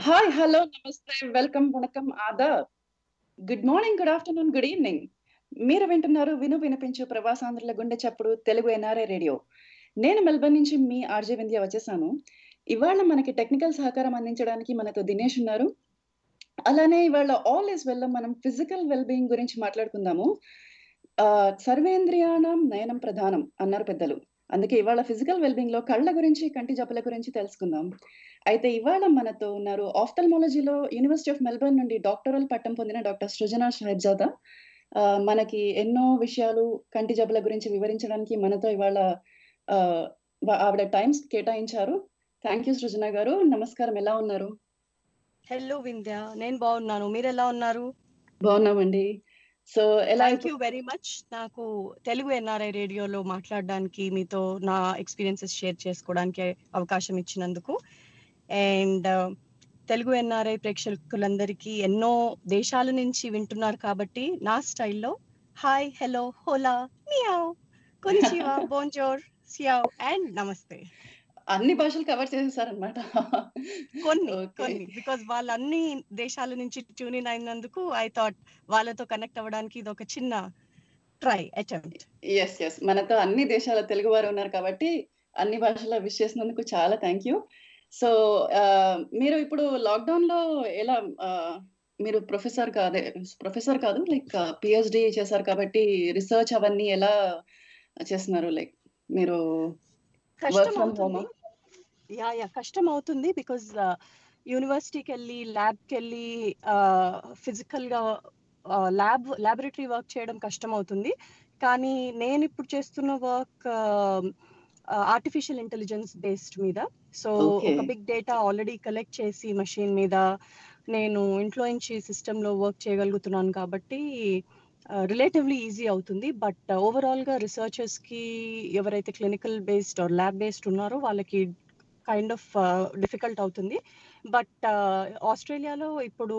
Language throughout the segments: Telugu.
హాయ్ హలో నమస్తే వెల్కమ్ వణకం ఆదాబ్ good morning good afternoon good evening మీరు వింటున్నారు విను వినిపించు ప్రవాసాంధ్రుల గుండె చప్పుడు తెలుగు ఎన్ఆర్ఐ రేడియో నేను మెల్బర్న్ నుంచి మీ ఆర్జే వింధ్య వచ్చేసాను ఇవాళ మనకి టెక్నికల్ సహకారం అందించడానికి మనతో దినేష్ ఉన్నారు అలానే ఇవాళ ఆల్ ఇస్ వెల్ మనం ఫిజికల్ వెల్ బీయింగ్ గురించి మాట్లాడుకుందాము ఆ, సర్వేంద్రియాణం నయనం ప్రధానం అన్నారు పెద్దలు అందుకే ఇవాళ ఫిజికల్ వెల్బీయింగ్ లో కళ్ళ గురించి కంటి జబ్బుల గురించి తెలుసుకుందాం అయితే ఇవాళ మనతో ఉన్నారు ఆఫ్థల్మాలజీలో యూనివర్సిటీ ఆఫ్ మెల్బర్న్ నుండి డాక్టరల్ పట్టం పొందిన డాక్టర్ సృజన షహజాదా ఆ, మనకి ఎన్నో విషయాలు కంటి జబ్బుల గురించి వివరించడానికి మనతో ఇవాళ ఆ, వా- ఆవిడ టైమ్స్ కేటాయించారు థ్యాంక్ యూ సృజన గారు నమస్కారం ఎలా ఉన్నారు హలో వింధ్య నేను బాగున్నాను మీరు ఎలా ఉన్నారు బాగున్నామండి సో ఎలా థ్యాంక్ యూ వెరీ మచ్ నాకు తెలుగు ఎన్ఆర్ఐ రేడియోలో మాట్లాడడానికి మీతో నా ఎక్స్పీరియన్సెస్ షేర్ చేసుకోవడానికి అవకాశం ఇచ్చినందుకు అండ్ తెలుగు ఎన్ఆర్ఐ ప్రేక్షకులందరికీ ఎన్నో దేశాల నుంచి వింటున్నారు కాబట్టి నా స్టైల్లో హాయ్ హలో హోలా మియావ్ కొంచివా బోంజోర్ సియావ్ అండ్ నమస్తే అన్ని భాషలు కవర్ చేసేసారనమాట కొన్ని Okay. కొన్ని బికాస్ వాళ్ళు అన్ని దేశాల నుంచి ట్యూన్ ఇన్ అయినందుకు ఐ థాట్ వాళ్ళతో కనెక్ట్ అవ్వడానికి ఇది ఒక చిన్న ట్రై అటెంప్ట్ ఎస్ ఎస్ మనతో అన్ని దేశాల తెలుగు వారు ఉన్నారు కాబట్టి అన్ని భాషల విష్ చేసినందుకు చాలా థ్యాంక్ యూ సో మీరు ఇప్పుడు లాక్డౌన్ లో ఎలా ఆ, మీరు ప్రొఫెసర్ కాదే ప్రొఫెసర్ కాదు లైక్ పిహెచ్డి చేశారు కాబట్టి రీసెర్చ్ అవన్నీ ఎలా చేస్తున్నారు లైక్ మీరు కష్టం from అవుతుంది home యా యా కష్టం అవుతుంది బికాస్ యూనివర్సిటీకి వెళ్ళి ల్యాబ్కి వెళ్ళి ఫిజికల్ గా ల్యాబ్ ల్యాబొరేటరీ వర్క్ చేయడం కష్టం అవుతుంది కానీ నేను ఇప్పుడు చేస్తున్న వర్క్ ఆర్టిఫిషియల్ ఇంటెలిజెన్స్ బేస్డ్ మీద సో Okay. ఒక బిగ్ డేటా ఆల్రెడీ కలెక్ట్ చేసి మషిన్ మీద నేను ఇంట్లో నుంచి సిస్టమ్ లో వర్క్ చేయగలుగుతున్నాను కాబట్టి రిలేటివ్లీ ఈజీ అవుతుంది బట్ ఓవరాల్ గా రిసర్చర్స్ కి ఎవరైతే clinical based or lab based ఉన్నారో వాళ్ళకి కైండ్ ఆఫ్ డిఫికల్ట్ అవుతుంది బట్ ఆస్ట్రేలియాలో ఇప్పుడు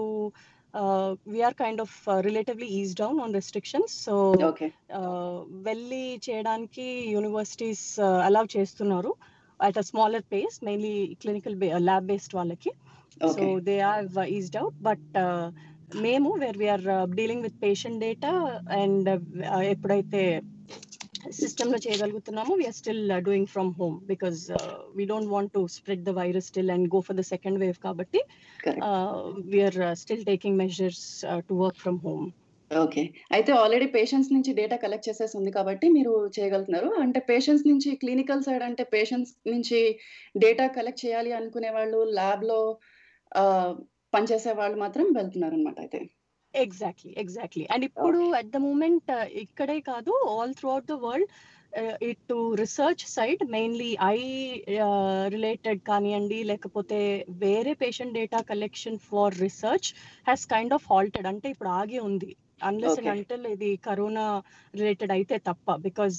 we are kind of relatively ease down on restrictions so okay వెళ్ళి చేయడానికి యూనివర్సిటీస్ అలౌ చేస్తున్నారు at a smaller pace mainly clinical lab based వాళ్ళకి so okay they are eased out but మేము where we are dealing with patient data and ఎప్పుడైతే సిస్టమ్ లో చేయగలుగుతున్నామో we are still doing from home because we don't want to spread the virus still and go for the second wave కాబట్టి correct we are still taking measures to work from home okay అయితే ఆల్రెడీ పేషెంట్స్ నుంచి డేటా కలెక్ట్ చేసేసి ఉంది కాబట్టి మీరు చేయగలుగుతున్నారు అంటే పేషెంట్స్ నుంచి క్లినికల్ సైడ్ అంటే పేషెంట్స్ నుంచి డేటా కలెక్ట్ చేయాలి అనుకునే వాళ్ళు ల్యాబ్ లో ఆ, పనిచేసే వాళ్ళు మాత్రం వెళ్తున్నారు అనమాట అయితే ఎగ్జాక్ట్లీ ఎగ్జాక్ట్లీ అండ్ ఇప్పుడు అట్ ద మూమెంట్ ఇక్కడే కాదు all throughout the world ఇటు research side mainly eye related కానివ్వండి లేకపోతే వేరే patient data collection for research has kind of halted అంటే ఇప్పుడు ఆగి ఉంది అన్లెస్ అండ్ Okay. అంటిల్ ఇది కరోనా రిలేటెడ్ అయితే తప్ప బికాస్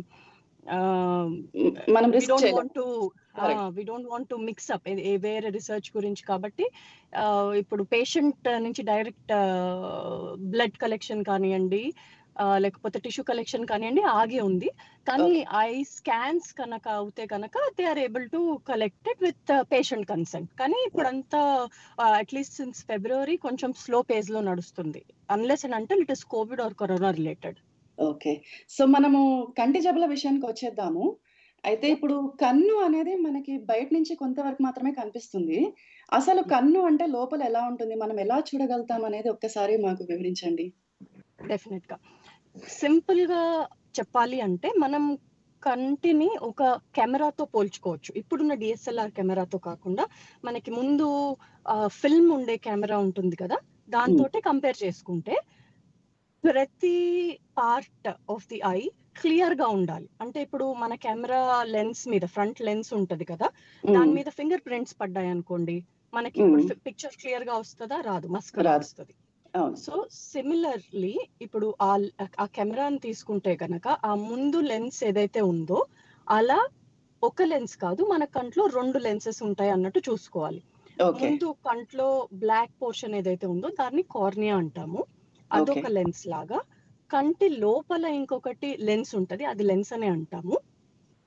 మ్, మనం వి రిస్క్ డోంట్ చేయలేం want to Correct. We don't want to mix up వేరే రిసర్చ్ గురించి కాబట్టి ఆ, ఇప్పుడు పేషెంట్ నుంచి డైరెక్ట్ బ్లడ్ కలెక్షన్ కానివ్వండి ఆ, లేకపోతే టిష్యూ కలెక్షన్ కానివ్వండి ఆగి ఉంది కానీ ఐ స్కాన్స్ కనుక అవుతే కనుక they are able to collected with patient consent కానీ ఇప్పుడంతా అట్లీస్ట్ సిన్స్ ఫిబ్రవరి కొంచెం స్లో పేజ్ లో నడుస్తుంది అన్లెస్ అండ్ అంటే it is COVID or corona related okay so మనము కంటి జబ్బుల విషయానికి వచ్చేద్దాము అయితే ఇప్పుడు కన్ను అనేది మనకి బయట నుంచి కొంతవరకు మాత్రమే కనిపిస్తుంది అసలు కన్ను అంటే లోపల ఎలా ఉంటుంది మనం ఎలా చూడగలుగుతాం అనేది ఒక్కసారి మాకు వివరించండి డెఫినెట్ గా సింపుల్ గా చెప్పాలి అంటే మనం కంటిని ఒక కెమెరాతో పోల్చుకోవచ్చు ఇప్పుడున్న డిఎస్ఎల్ఆర్ కెమెరాతో కాకుండా మనకి ముందు ఫిల్మ్ ఉండే కెమెరా ఉంటుంది కదా దాంతో కంపేర్ చేసుకుంటే ప్రతి part of the eye clear గా ఉండాలి అంటే ఇప్పుడు మన కెమెరా లెన్స్ మీద ఫ్రంట్ లెన్స్ ఉంటది కదా దాని మీద ఫింగర్ ప్రింట్స్ పడ్డాయి అనుకోండి మనకి ఇప్పుడు Mm. పిక్చర్ క్లియర్ గా వస్తుందా రాదు మస్కరా రాదు. వస్తుంది అవును సో సిమిలర్లీ ఇప్పుడు ఆ ఆ కెమెరాని తీసుకుంటే గనక ఆ ముందు లెన్స్ ఏదైతే ఉందో అలా ఒక లెన్స్ కాదు మన కంట్లో రెండు లెన్సెస్ ఉంటాయి అన్నట్టు చూసుకోవాలి ఓకే ముందు కంట్లో బ్లాక్ పోర్షన్ ఏదైతే ఉందో దాన్ని కార్నియా అంటాము అదొక Okay. లెన్స్ లాగా కంటి లోపల ఇంకొకటి లెన్స్ ఉంటది అది లెన్స్ అనే అంటాము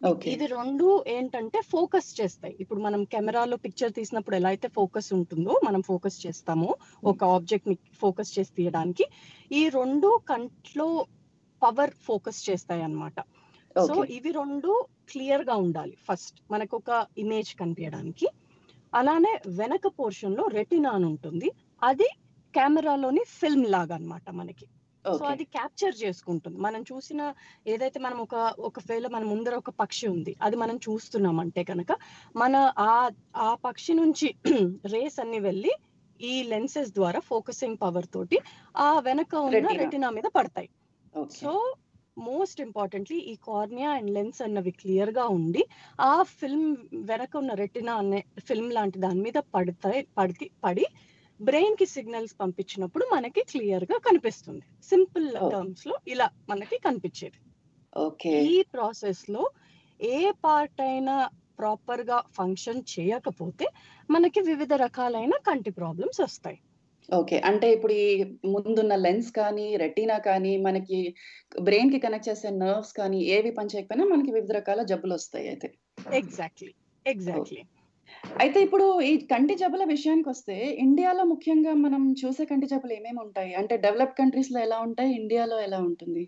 ఓకే ఇది రెండు ఏంటంటే ఫోకస్ చేస్తాయి ఇప్పుడు మనం కెమెరాలో పిక్చర్ తీసినప్పుడు ఎలా అయితే ఫోకస్ ఉంటుందో మనం ఫోకస్ చేస్తామో ఒక ఆబ్జెక్ట్ ని ఫోకస్ చేసి తీయడానికి ఈ రెండు కంట్లో పవర్ ఫోకస్ చేస్తాయి అన్నమాట సో ఓకే ఇవి రెండు క్లియర్ గా ఉండాలి ఫస్ట్ మనకు ఒక ఇమేజ్ కనిపించడానికి అలానే వెనక పోర్షన్ లో రెటినా అని ఉంటుంది అది కెమెరాలోని ఫిల్మ్ లాగా అన్నమాట మనకి సో ఓకే అది క్యాప్చర్ చేసుకుంటుంది మనం చూసిన ఏదైతే మనం ఒక ఒకవేళ మన ముందర ఒక పక్షి ఉంది అది మనం చూస్తున్నాం అంటే కనుక మన ఆ ఆ పక్షి నుంచి రేస్ అన్ని వెళ్ళి ఈ లెన్సెస్ ద్వారా ఫోకసింగ్ పవర్ తోటి ఆ వెనక ఉన్న Retina. రెటినా మీద పడతాయి ఓకే సో మోస్ట్ ఇంపార్టెంట్లీ ఈ కార్నియా అండ్ లెన్స్ అన్నవి క్లియర్ గా ఉండి ఆ ఫిల్మ్ వెనక ఉన్న రెటినా అనే ఫిల్మ్ లాంటి దాని మీద పడతాయి పడి పడి బ్రెయిన్ కి సిగ్నల్స్ పంపించినప్పుడు మనకి క్లియర్ గా కనిపిస్తుంది సింపుల్ Oh. టర్మ్స్ లో ఇలా మనకి కనిపించేది ఓకే ఈ ప్రాసెస్ లో ఏ పార్ట్ అయినా ప్రాపర్ గా ఫంక్షన్ చేయకపోతే మనకి వివిధ రకాలైన కంటి ప్రాబ్లమ్స్ వస్తాయి ఓకే అంటే ఇప్పుడు ఈ ముందున్న లెన్స్ కానీ రెటీనా కానీ మనకి బ్రెయిన్ కి కనెక్ట్ చేసే నర్వ్స్ కానీ ఏవి పనిచేయకపోయినా మనకి వివిధ రకాల జబ్బులు వస్తాయి అయితే ఎగ్జాక్ట్లీ ఎగ్జాక్ట్లీ అయితే ఇప్పుడు ఈ కంటి జబ్బుల విషయానికి వస్తే ఇండియాలో ముఖ్యంగా మనం చూసే కంటి జబ్బులు ఏమేమి ఉంటాయి అంటే డెవలప్ కంట్రీస్ లో ఎలా ఉంటాయి ఇండియాలో ఎలా ఉంటుంది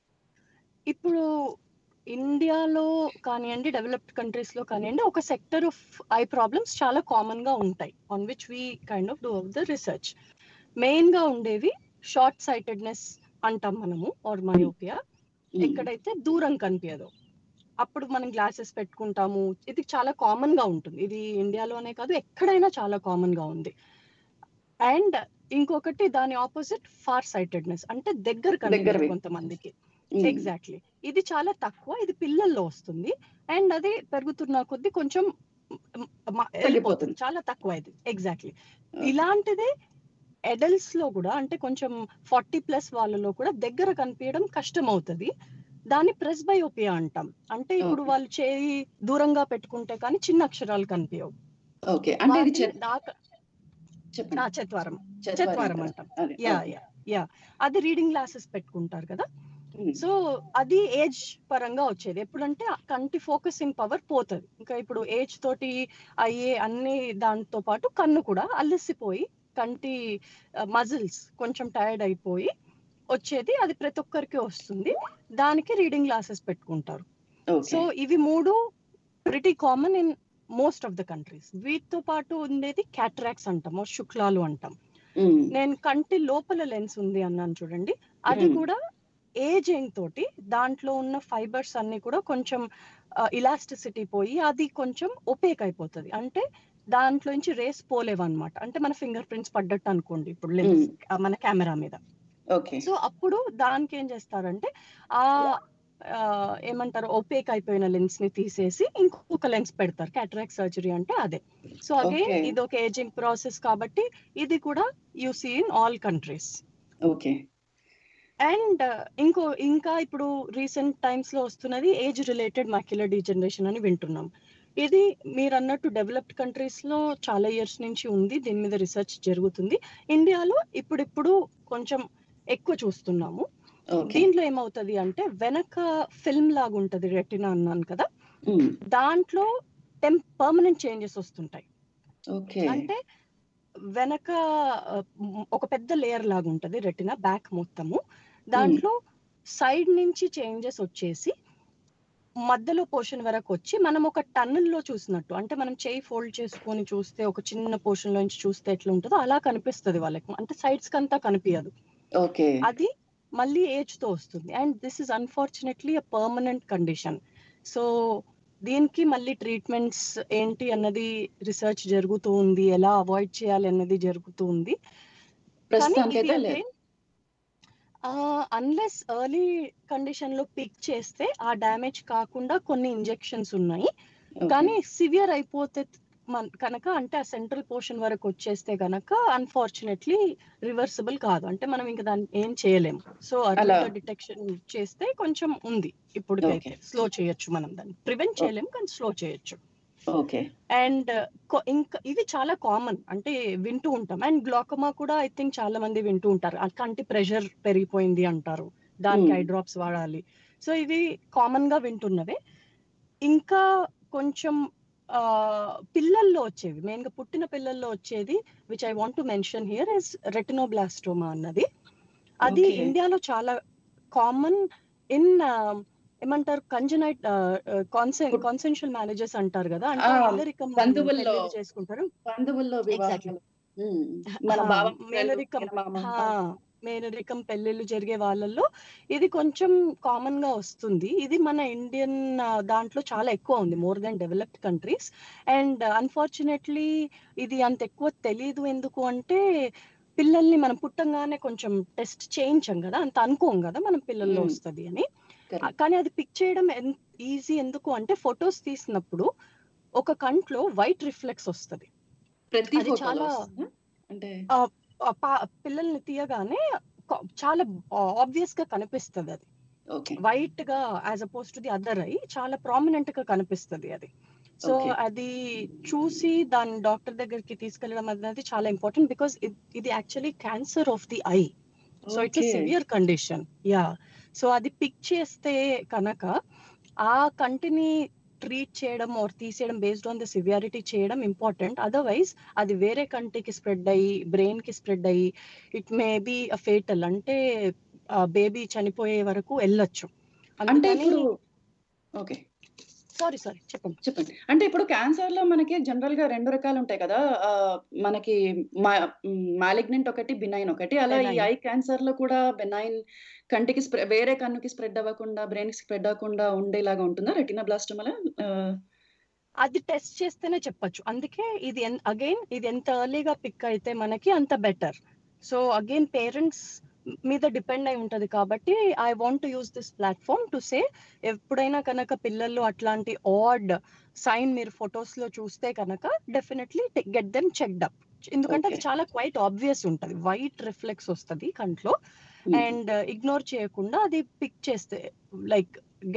ఇప్పుడు ఇండియాలో కానివ్వండి డెవలప్డ్ కంట్రీస్ లో కానివ్వండి ఒక సెక్టర్ ఆఫ్ ఐ ప్రాబ్లమ్స్ చాలా కామన్ గా ఉంటాయి on which we kind of do the research main గా ఉండేవి షార్ట్ సైటెడ్నెస్ అంటాం మనము ఆర్ మయోపియా ఎక్కడైతే దూరం కనిపించదు అప్పుడు మనం గ్లాసెస్ పెట్టుకుంటాము ఇది చాలా కామన్ గా ఉంటుంది ఇది ఇండియాలోనే కాదు ఎక్కడైనా చాలా కామన్ గా ఉంది అండ్ ఇంకొకటి దాని ఆపోజిట్ ఫార్ సైటెడ్నెస్ అంటే దగ్గర కనిపించదు దగ్గరవి. కొంతమందికి ఉమ్, ఎగ్జాక్ట్లీ ఇది చాలా తక్కువ ఇది పిల్లల్లో వస్తుంది అండ్ అది పెరుగుతున్న కొద్దీ కొంచెం మ- మ- వెళ్ళిపోతుంది చాలా తక్కువ ఇది ఎగ్జాక్ట్లీ ఇలాంటిదే అడల్ట్స్ లో కూడా అంటే కొంచెం ఫార్టీ ప్లస్ వాళ్ళలో కూడా దగ్గర కనిపించడం కష్టం అవుతుంది దాన్ని ప్రెస్బయోపియా అంటాం అంటే ఇప్పుడు Okay. వాళ్ళు చేయి దూరంగా పెట్టుకుంటే కానీ చిన్న అక్షరాలు కనిపించవు ఓకే అంటే ఇది వాటిని చె- దాకా చెప్పండి ఆ, చత్వారం చత్వారం చత్వారం కదా. అంటాం అదే, యా ఓకే. యా యా అది రీడింగ్ గ్లాసెస్ పెట్టుకుంటారు కదా ఉమ్, సో అది ఏజ్ పరంగా వచ్చేది ఎప్పుడంటే ఆ కంటి ఫోకసింగ్ పవర్ పోతుంది ఇంకా ఇప్పుడు ఏజ్ తోటి అయ్యే అన్ని దాంతో పాటు కన్ను కూడా అలసిపోయి కంటి మజిల్స్ కొంచెం టైర్డ్ అయిపోయి వచ్చేది అది ప్రతి ఒక్కరికి వస్తుంది దానికి రీడింగ్ గ్లాసెస్ పెట్టుకుంటారు ఓకే సో ఇవి మూడు pretty common in most of the countries వీటితో పాటు ఉండేది క్యాట్రాక్స్ అంటాము శుక్లాలు అంటాం ఉమ్, నేను కంటి లోపల లెన్స్ ఉంది అన్నాను చూడండి అది Hmm. కూడా ఏజింగ్ తోటి దాంట్లో ఉన్న ఫైబర్స్ అన్ని కూడా కొంచెం ఇలాస్టిసిటీ పోయి అది కొంచెం ఒపేక్ అయిపోతుంది అంటే దాంట్లో నుంచి రేస్ పోలేవు అనమాట అంటే మన ఫింగర్ ప్రింట్స్ పడ్డట్టు అనుకోండి ఇప్పుడు లెన్స్ మన కెమెరా మీద ఓకే సో అప్పుడు దానికి ఏం చేస్తారంటే ఆ ఆ, ఏమంటారు ఒపేక్ అయిపోయిన లెన్స్ ని తీసేసి ఇంకొక లెన్స్ పెడతారు క్యాటరాక్ట్ సర్జరీ అంటే అదే సో అగైన్ Okay. ఇది ఒక ఏజింగ్ ప్రాసెస్ కాబట్టి ఇది కూడా you see in all countries okay and ఇంకో ఇంకా ఇప్పుడు రీసెంట్ టైమ్స్ లో వస్తున్నది ఏజ్ రిలేటెడ్ మాక్యులర్ డిజనరేషన్ అని వింటున్నాం ఇది మీరు అన్నట్టు డెవలప్డ్ కంట్రీస్ లో చాలా ఇయర్స్ నుంచి ఉంది దీని మీద రీసెర్చ్ జరుగుతుంది ఇండియాలో ఇప్పుడిప్పుడు కొంచెం ఎక్కువ చూస్తున్నాము ఓకే దీంట్లో ఏమవుతది అంటే వెనక ఫిల్మ్ లాగా ఉంటది రెటినా అన్నాను కదా ఉమ్, దాంట్లో టెం పర్మనెంట్ చేంజెస్ వస్తుంటాయి ఓకే అంటే వెనక ఆ, మ్, ఒక పెద్ద లేయర్ లాగా ఉంటది రెటినా బ్యాక్ మొత్తము దాంట్లో సైడ్ నుంచి చేంజెస్ వచ్చేసి మధ్యలో పోర్షన్ వరకు వచ్చి మనం ఒక టన్నల్ లో చూసినట్టు అంటే మనం చేయి ఫోల్డ్ చేసుకొని చూస్తే ఒక చిన్న పోర్షన్ నుంచి చూస్తే ఎట్లా ఉంటుందో అలా కనిపిస్తుంది వాళ్ళకి అంటే సైడ్స్ కంతా కనిపించదు ఓకే అది మళ్ళీ ఏజ్ తో వస్తుంది and this is unfortunately a permanent condition so దీనికి మళ్ళీ ట్రీట్మెంట్స్ ఏంటి అన్నది రీసెర్చ్ జరుగుతూ ఉంది ఎలా అవాయిడ్ చేయాలి అన్నది జరుగుతూ ఉంది ప్రస్తుతానికైతే లేదు అన్లెస్ ఎర్లీ కండిషన్ లో పిక్ చేస్తే ఆ డ్యామేజ్ కాకుండా కొన్ని ఇంజెక్షన్స్ ఉన్నాయి ఓకే. కానీ సివియర్ అయిపోతే మన కనుక అంటే ఆ సెంట్రల్ పోర్షన్ వరకు వచ్చేస్తే గనక అన్ఫార్చునేట్లీ రివర్సిబుల్ కాదు అంటే మనం ఇంకా దాన్ని ఏం చేయలేము సో అర్లీగా అలా. డిటెక్షన్ చేస్తే కొంచెం ఉంది ఇప్పటికైతే స్లో చేయొచ్చు మనం దాన్ని ప్రివెంట్ చేయలేము కానీ స్లో చేయొచ్చు ఓకే అండ్ ఇంకా ఇవి చాలా కామన్ అంటే వింటూ ఉంటాం అండ్ గ్లాకమా కూడా ఐ థింక్ చాలా మంది వింటూ ఉంటారు ఆ కంటి ప్రెషర్ పెరిగిపోయింది అంటారు దానికి Hmm. ఐ డ్రాప్స్ వాడాలి సో ఇవి కామన్ గా వింటున్నవే ఇంకా కొంచెం పిల్లల్లో వచ్చేవి మెయిన్ గా పుట్టిన పిల్లల్లో వచ్చేది which I want to mention here is retinoblastoma అన్నది అది Okay. ఇండియాలో చాలా కామన్ ఇన్ ఏమంటారు కంజనైట్ కాన్సెన్షువల్ మ్యారేజెస్ అంటారు కదా అంటే Ah, ఇల్లరికం బంధువుల్లో. పెళ్ళిళ్ళు చేసుకుంటారు బంధువుల్లో వివాహాలు ఉమ్, మన ఆ, బావ మేనరికం మామ. ఆ, మేనరికం పెళ్ళిళ్ళు జరిగే వాళ్ళల్లో ఇది కొంచెం కామన్ గా వస్తుంది ఇది మన ఇండియన్ దాంట్లో చాలా ఎక్కువ ఉంది more than developed countries and unfortunately ఇది అంత ఎక్కువ తెలీదు ఎందుకు అంటే పిల్లల్ని మనం పుట్టంగానే కొంచెం టెస్ట్ చేయించాం కదా అంత అనుకోం కదా మనం పిల్లల్లో Hmm. వస్తుంది అని Correct. కానీ అది పిక్ చేయడం ఈజీ ఎందుకు అంటే ఫొటోస్ తీసినప్పుడు ఒక కంట్లో వైట్ రిఫ్లెక్స్ వస్తుంది ప్రతి అది ఫోటోలో చాలా- వస్తుందా? అంటే ఆ పా- పిల్లల్ని తీయగానే కా- చాలా ఆబ్వియస్ గా కనిపిస్తుంది అది ఓకే వైట్ గా as oppose to the other eye చాలా ప్రామినెంట్ గా కనిపిస్తుంది అది సో Okay. అది చూసి దాని డాక్టర్ దగ్గరికి తీసుకెళ్ళడం అనేది చాలా ఇంపార్టెంట్ బికాస్ ఇది actually cancer of the eye so it's Okay. Severe condition yeah so అది పిక్ చేస్తే కనుక ఆ కంటిని ట్రీట్ చేయడం ఆర్ తీసేయడం బేస్డ్ ఆన్ ద సివియారిటీ చేయడం ఇంపార్టెంట్ అదర్వైజ్ అది వేరే కంటికి స్ప్రెడ్ అయ్యి బ్రెయిన్ కి స్ప్రెడ్ అయ్యి ఇట్ మే బి ఫేటల్ అంటే బేబీ చనిపోయే వరకు వెళ్ళొచ్చు అంటే ఇప్పుడు ఓకే సారీ సారీ చెప్పండి చెప్పండి అంటే ఇప్పుడు క్యాన్సర్ లో మనకి జనరల్ గా రెండు రకాలు ఉంటాయి కదా ఆ, మనకి మాలిగ్నెంట్ ఒకటి బినైన్ ఒకటి అలా ఈ Benign. ఐ క్యాన్సర్ లో కూడా బెనైన్ కంటికి స్ప్రె వేరే కన్నుకి స్ప్రెడ్ అవ్వకుండా బ్రెయిన్ కి స్ప్రెడ్ అవ్వకుండా ఉండేలాగా ఉంటుందా రెటినా బ్లాస్టమల అది టెస్ట్ చేస్తేనే చెప్పొచ్చు అందుకే ఇది అగైన్ ఇది ఎంత ఎర్లీగా పిక్ అయితే మనకి అంత బెటర్ సో అగైన్ పేరెంట్స్ మీద డిపెండ్ అయి ఉంటది కాబట్టి I want use this platform to say ఎప్పుడైనా కనుక పిల్లల్లో అట్లాంటి ఆడ్ సైన్ మీరు ఫొటోస్ లో చూస్తే కనుక definitely get them checked up ఎందుకంటే అది Okay. చాలా క్వైట్ ఆబ్వియస్ ఉంటది వైట్ రిఫ్లెక్స్ వస్తది కంట్లో అండ్ ఇగ్నోర్ చేయకుండా అది పిక్ చేస్తే లైక్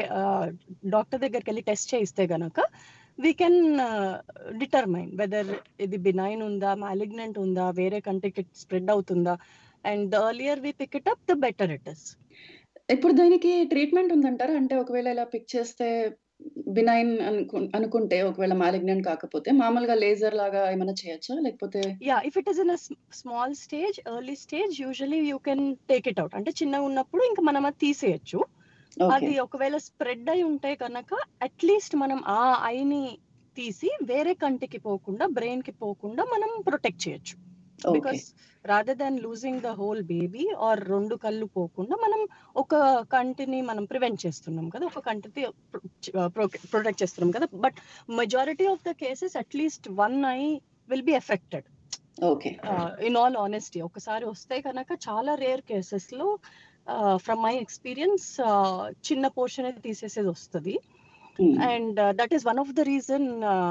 డాక్టర్ దగ్గరికి వెళ్ళి టెస్ట్ చేయిస్తే గనక వీ కెన్ డిటర్మైన్ వెదర్ ఇది బినైన్ ఉందా మాలిగ్నెంట్ ఉందా వేరే కంటికి స్ప్రెడ్ అవుతుందా and the earlier we pick it up the better it is ఇప్పుడు దానికి ట్రీట్మెంట్ ఉందంటారా అంటే ఒకవేళ ఇలా పిక్ చేస్తే బినైన్ అనుకు అనుకుంటే ఒకవేళ మాలిగ్నెంట్ కాకపోతే మామూలుగా లేజర్ లాగా ఏమైనా చేయొచ్చా లేకపోతే yeah if it is in small stage early stage usually you can take it out అంటే చిన్నగా ఉన్నప్పుడు ఇంకా మనం అది తీసేయచ్చు ఓకే అది ఒకవేళ స్ప్రెడ్ అయి ఉంటే కనుక అట్లీస్ట్ మనం ఆ ఐని తీసి వేరే కంటికి పోకుండా బ్రెయిన్ కి పోకుండా మనం ప్రొటెక్ట్ చేయొచ్చు okay because rather than losing the whole baby or రెండు కళ్ళు పోకుండా మనం ఒక కంటిని మనం ప్రివెంట్ చేస్తున్నాం కదా ఒక కంటిని ప్రొటెక్ట్ చేస్తున్నాం కదా but majority of the cases at least one eye will be affected okay in all honesty ఒకసారి వస్తే కనుక చాలా రేర్ కేసెస్ లో ఫ్రమ్ మై ఎక్స్పీరియన్స్ చిన్న పోర్షన్ తీసేసేది వస్తుంది and that is one of the reason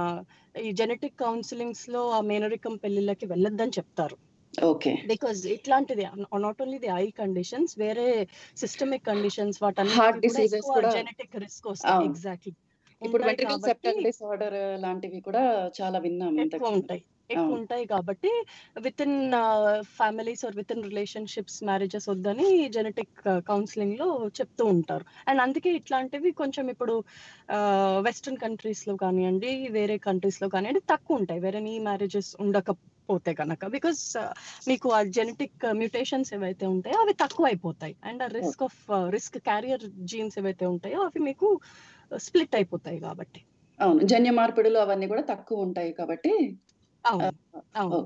ఈ జెనెటిక్ కౌన్సిలింగ్స్ లో ఆ మేనరికం పెళ్లిళ్ళకి వెళ్ళొద్దని చెప్తారు ఓకే బికాస్ ఇట్లాంటిది not only the eye conditions వేరే సిస్టమిక్ కండిషన్స్ Heart diseases కూడా- జెనెటిక్ రిస్క్ వస్తాయి అవును. ఎగ్జాక్ట్లీ ఇప్పుడు వెంట్రికల్ సెప్టల్ డిసార్డర్ లాంటివి కూడా చాలా విన్నాం ఎక్కువ ఉంటాయి ఎక్కువ అవును. ఉంటాయి కాబట్టి within families or within relationships marriages వద్దని జెనెటిక్ కౌన్సిలింగ్ లో చెప్తూ ఉంటారు అండ్ అందుకే ఇట్లాంటివి కొంచెం ఇప్పుడు వెస్ట్రన్ కంట్రీస్ లో కానివ్వండి వేరే కంట్రీస్ లో కానివ్వండి తక్కువ ఉంటాయి వేరే నీ మ్యారేజెస్ ఉండకపోతే కనుక బికాస్ మీకు ఆ జెనెటిక్ మ్యూటేషన్స్ ఏవైతే ఉంటాయో అవి తక్కువ అయిపోతాయి అండ్ ఆ risk of risk carrier genes ఏవైతే ఉంటాయో అవి మీకు స్ప్లిట్ అయిపోతాయి కాబట్టి అవును జన్య మార్పిడులు అవన్నీ కూడా తక్కువ ఉంటాయి కాబట్టి అవును అవును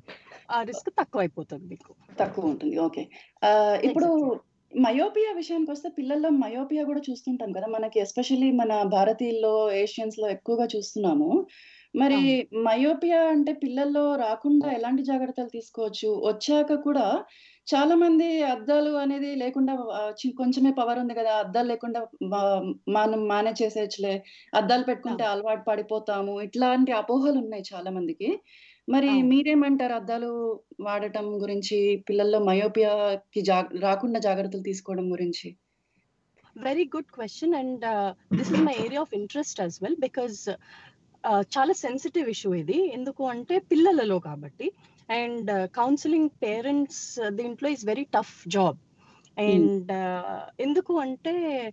ఆ రిస్క్ తక్కువ అయిపోతుంది మీకు తక్కువ ఉంటుంది ఓకే ఇప్పుడు మయోపియా విషయానికి వస్తే పిల్లల్లో మయోపియా కూడా చూస్తుంటాం కదా మనకి ఎస్పెషల్లీ మన భారతీయుల్లో ఏషియన్స్ లో ఎక్కువగా చూస్తున్నాము మరి మయోపియా అంటే పిల్లల్లో రాకుండా ఎలాంటి జాగ్రత్తలు తీసుకోవచ్చు వచ్చాక కూడా చాలా మంది అద్దాలు అనేది లేకుండా ఆ, చి- కొంచెమే పవర్ ఉంది కదా అద్దాలు లేకుండా మా- మనం మేనేజ్ చేసేయచ్చులే అద్దాలు పెట్టుకుంటే అలవాటు పడిపోతాము ఇట్లాంటి అపోహలు ఉన్నాయి చాలా మందికి మరి అవును. మీరేమంటారు అద్దాలు వాడటం గురించి పిల్లల్లో మయోపియాకి జా రాకుండా జాగ్రత్తలు తీసుకోవడం గురించి very good question and this is my area of interest as well because చాలా సెన్సిటివ్ ఇష్యూ ఇది ఎందుకు అంటే పిల్లలలో కాబట్టి అండ్ కౌన్సిలింగ్ పేరెంట్స్ దీంట్లో is very tough job and ఎందుకు అంటే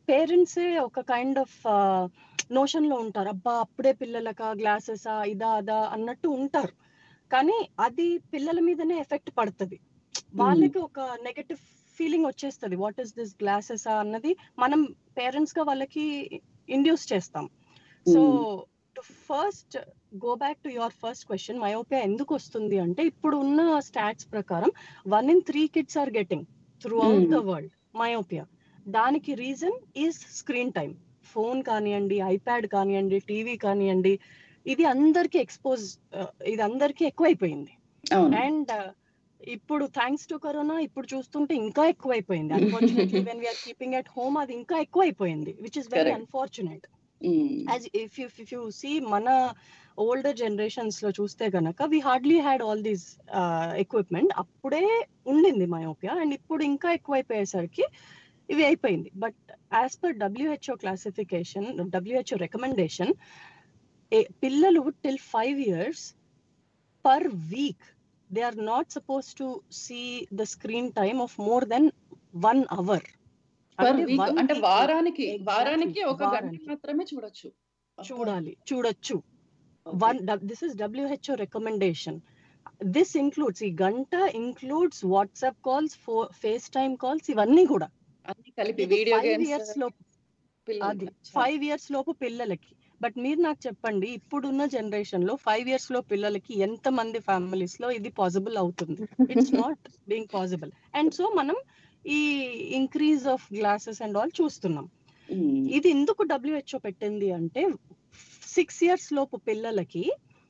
పేరెంట్సే ఒక కైండ్ ఆఫ్ నోషన్ లో ఉంటారు అబ్బా అప్పుడే పిల్లలకా గ్లాసెసా ఇదా అదా అన్నట్టు ఉంటారు కానీ అది పిల్లల మీదనే ఎఫెక్ట్ పడుతుంది వాళ్ళకి ఒక నెగటివ్ ఫీలింగ్ వచ్చేస్తుంది వాట్ ఈస్ దిస్ గ్లాసెస్ అన్నది మనం పేరెంట్స్ గా వాళ్ళకి ఇండ్యూస్ చేస్తాం so to first go back to your first question myopia ఎందుకు వస్తుంది అంటే ఇప్పుడు ఉన్న స్టాట్స్ ప్రకారం one in three kids are getting throughout the world myopia దానికి reason is screen time phone కానివ్వండి ఐప్యాడ్ కానివ్వండి టీవీ కానివ్వండి ఇది అందరికి ఎక్స్పోజ్ ఇది అందరికి ఎక్కువైపోయింది అండ్ ఇప్పుడు థ్యాంక్స్ టు కరోనా ఇప్పుడు చూస్తుంటే ఇంకా ఎక్కువైపోయింది unfortunately when we are keeping at home అది ఇంకా ఎక్కువైపోయింది which is very unfortunate as if you if you see మన ఓల్డర్ జనరేషన్స్ లో చూస్తే గనక we hardly had all these equipment అప్పుడే ఉండింది మయోపియా అండ్ ఇప్పుడు ఇంకా ఎక్కువైపోయేసరికి ఇవి అయిపోయింది but as per WHO classification WHO recommendation పిల్లలు till five years per week they are not suppose to see the screen time of more than one hour అంటే వారానికి వారానికి ఒక గంట మాత్రమే చూడొచ్చు చూడాలి చూడొచ్చు one this is WHO recommendation this includes ఈ గంట includes WhatsApp calls FaceTime calls ఇవన్నీ కూడా అన్ని కలిపి వీడియో ఫైవ్ ఇయర్స్ లోపు అది ఫైవ్ ఇయర్స్ లోపు పిల్లలకి బట్ మీరు నాకు చెప్పండి ఇప్పుడున్న జనరేషన్ లో ఫైవ్ ఇయర్స్ లో పిల్లలకి ఎంత మంది ఫ్యామిలీస్ లో ఇది పాసిబుల్ అవుతుంది it's not being possible and so మనం ఈ increase of glasses and all చూస్తున్నాం ఇది ఎందుకు డబ్ల్యూహెచ్ఓ పెట్టింది అంటే సిక్స్ ఇయర్స్ లోపు పిల్లలకి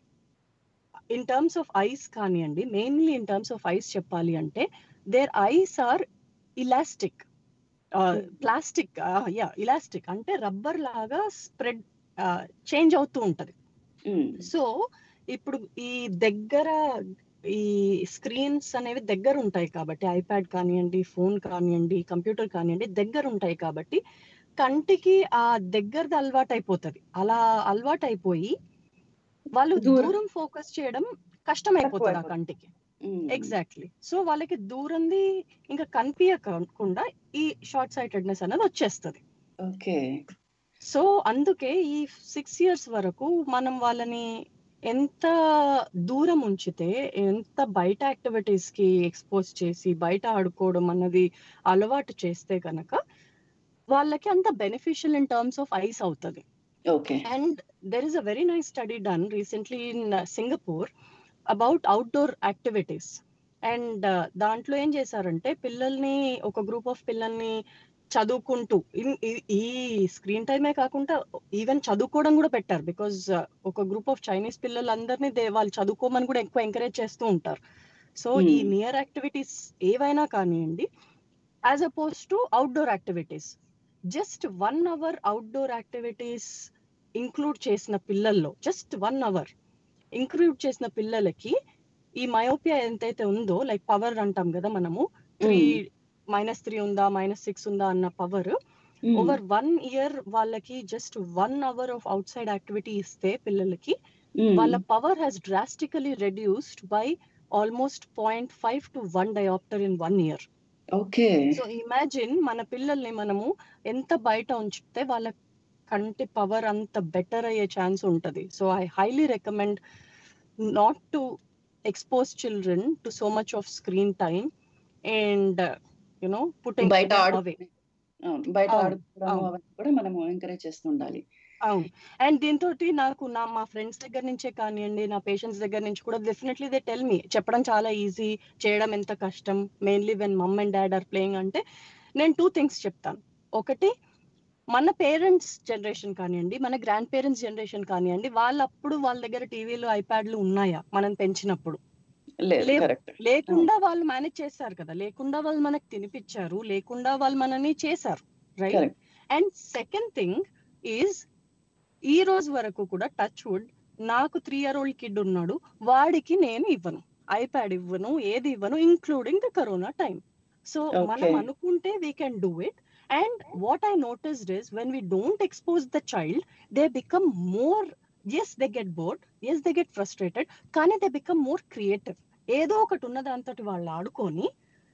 ఇన్ టర్మ్స్ ఆఫ్ ఐస్ కానివ్వండి mainly in terms of eyes చెప్పాలి అంటే there eyes are elastic plastic yeah elastic అంటే రబ్బర్ లాగా స్ప్రెడ్ చేంజ్ అవుతూ ఉంటది సో ఇప్పుడు ఈ దగ్గర ఈ స్క్రీన్స్ అనేవి దగ్గర ఉంటాయి కాబట్టి ఐప్యాడ్ కానివ్వండి ఫోన్ కానివ్వండి కంప్యూటర్ కానివ్వండి దగ్గర ఉంటాయి కాబట్టి కంటికి ఆ దగ్గరది అలవాటు అయిపోతుంది అలా అలవాటు అయిపోయి వాళ్ళు దూరం ఫోకస్ చేయడం కష్టం అయిపోతుంది ఆ కంటికి ఎగ్జాక్ట్లీ సో వాళ్ళకి దూరంది ఇంకా కనిపించకుండా ఈ షార్ట్ సైటెడ్నెస్ అనేది వచ్చేస్తుంది ఓకే సో అందుకే ఈ సిక్స్ ఇయర్స్ వరకు మనం వాళ్ళని ఎంత దూరం ఉంచితే ఎంత బయట యాక్టివిటీస్ కి ఎక్స్పోజ్ చేసి బయట ఆడుకోవడం అన్నది అలవాటు చేస్తే కనుక వాళ్ళకి అంత beneficial in terms of eyes అవుతుంది okay and there is a very nice study done recently in Singapore about outdoor activities and దాంట్లో ఏం చేశారంటే పిల్లల్ని ఒక గ్రూప్ ఆఫ్ పిల్లల్ని చదువుకుంటూ ఈ స్క్రీన్ టైమే కాకుండా ఈవెన్ చదువుకోవడం కూడా పెట్టారు బికాజ్ ఒక గ్రూప్ ఆఫ్ చైనీస్ పిల్లలందరినీ దే వాళ్ళు చదువుకోమని కూడా ఎక్కువ ఎంకరేజ్ చేస్తూ ఉంటారు సో ఈ నియర్ యాక్టివిటీస్ ఏవైనా కానివ్వండి as oppose to outdoor activities just one hour outdoor activities include చేసిన పిల్లల్లో జస్ట్ వన్ అవర్ ఇంక్లూడ్ చేసిన పిల్లలకి ఈ మయోపియా ఎంతైతే ఉందో లైక్ పవర్ అంటాం కదా మనము త్రీ మైనస్ త్రీ ఉందా మైనస్ సిక్స్ ఉందా అన్న పవర్ ఓవర్ వన్ ఇయర్ వాళ్ళకి just one hour of outside activity ఇస్తే పిల్లలకి వాళ్ళ power has drastically reduced by almost point five to one diopter in one year okay so imagine మన పిల్లల్ని మనము ఎంత బయట ఉంచితే వాళ్ళ కంటి పవర్ అంత బెటర్ అయ్యే ఛాన్స్ ఉంటది so I highly recommend not to expose children to so much of screen time and you know putting బయట బయట ఆడుకోవడం కూడా మనము ఎంకరేజ్ చేస్తుండాలి అవును అండ్ దీంతో నాకు నా మా ఫ్రెండ్స్ దగ్గర నుంచే కానివ్వండి నా పేషెంట్స్ దగ్గర నుంచి కూడా డెఫినెట్లీ దే టెల్ మీ చెప్పడం చాలా ఈజీ చేయడం ఎంత కష్టం mainly when mom and dad are playing అంటే నేను టూ థింగ్స్ చెప్తాను ఒకటి మన పేరెంట్స్ జనరేషన్ కానివ్వండి మన గ్రాండ్ పేరెంట్స్ జనరేషన్ కానివ్వండి వాళ్ళప్పుడు వాళ్ళ దగ్గర టీవీలు ఐప్యాడ్లు ఉన్నాయా మనం పెంచినప్పుడు లేకుండా వాళ్ళు మేనేజ్ చేస్తారు కదా లేకుండా వాళ్ళు మనకు తినిపించారు లేకుండా వాళ్ళు మనని చేశారు right and second thing is ఈ రోజు వరకు కూడా టచ్ వుడ్ నాకు త్రీ ఇయర్ ఓల్డ్ కిడ్ ఉన్నాడు వాడికి నేను ఇవ్వను ఐప్యాడ్ ఇవ్వను ఏది ఇవ్వను including the corona time so మనం అనుకుంటే we can do it and what I noticed is when we don't expose the child they become more as they get bored as they get frustrated కానీ దే బికమ్ మోర్ క్రియేటివ్ ఏదో ఒకటి ఉన్న దాంతో వాళ్ళు ఆడుకొని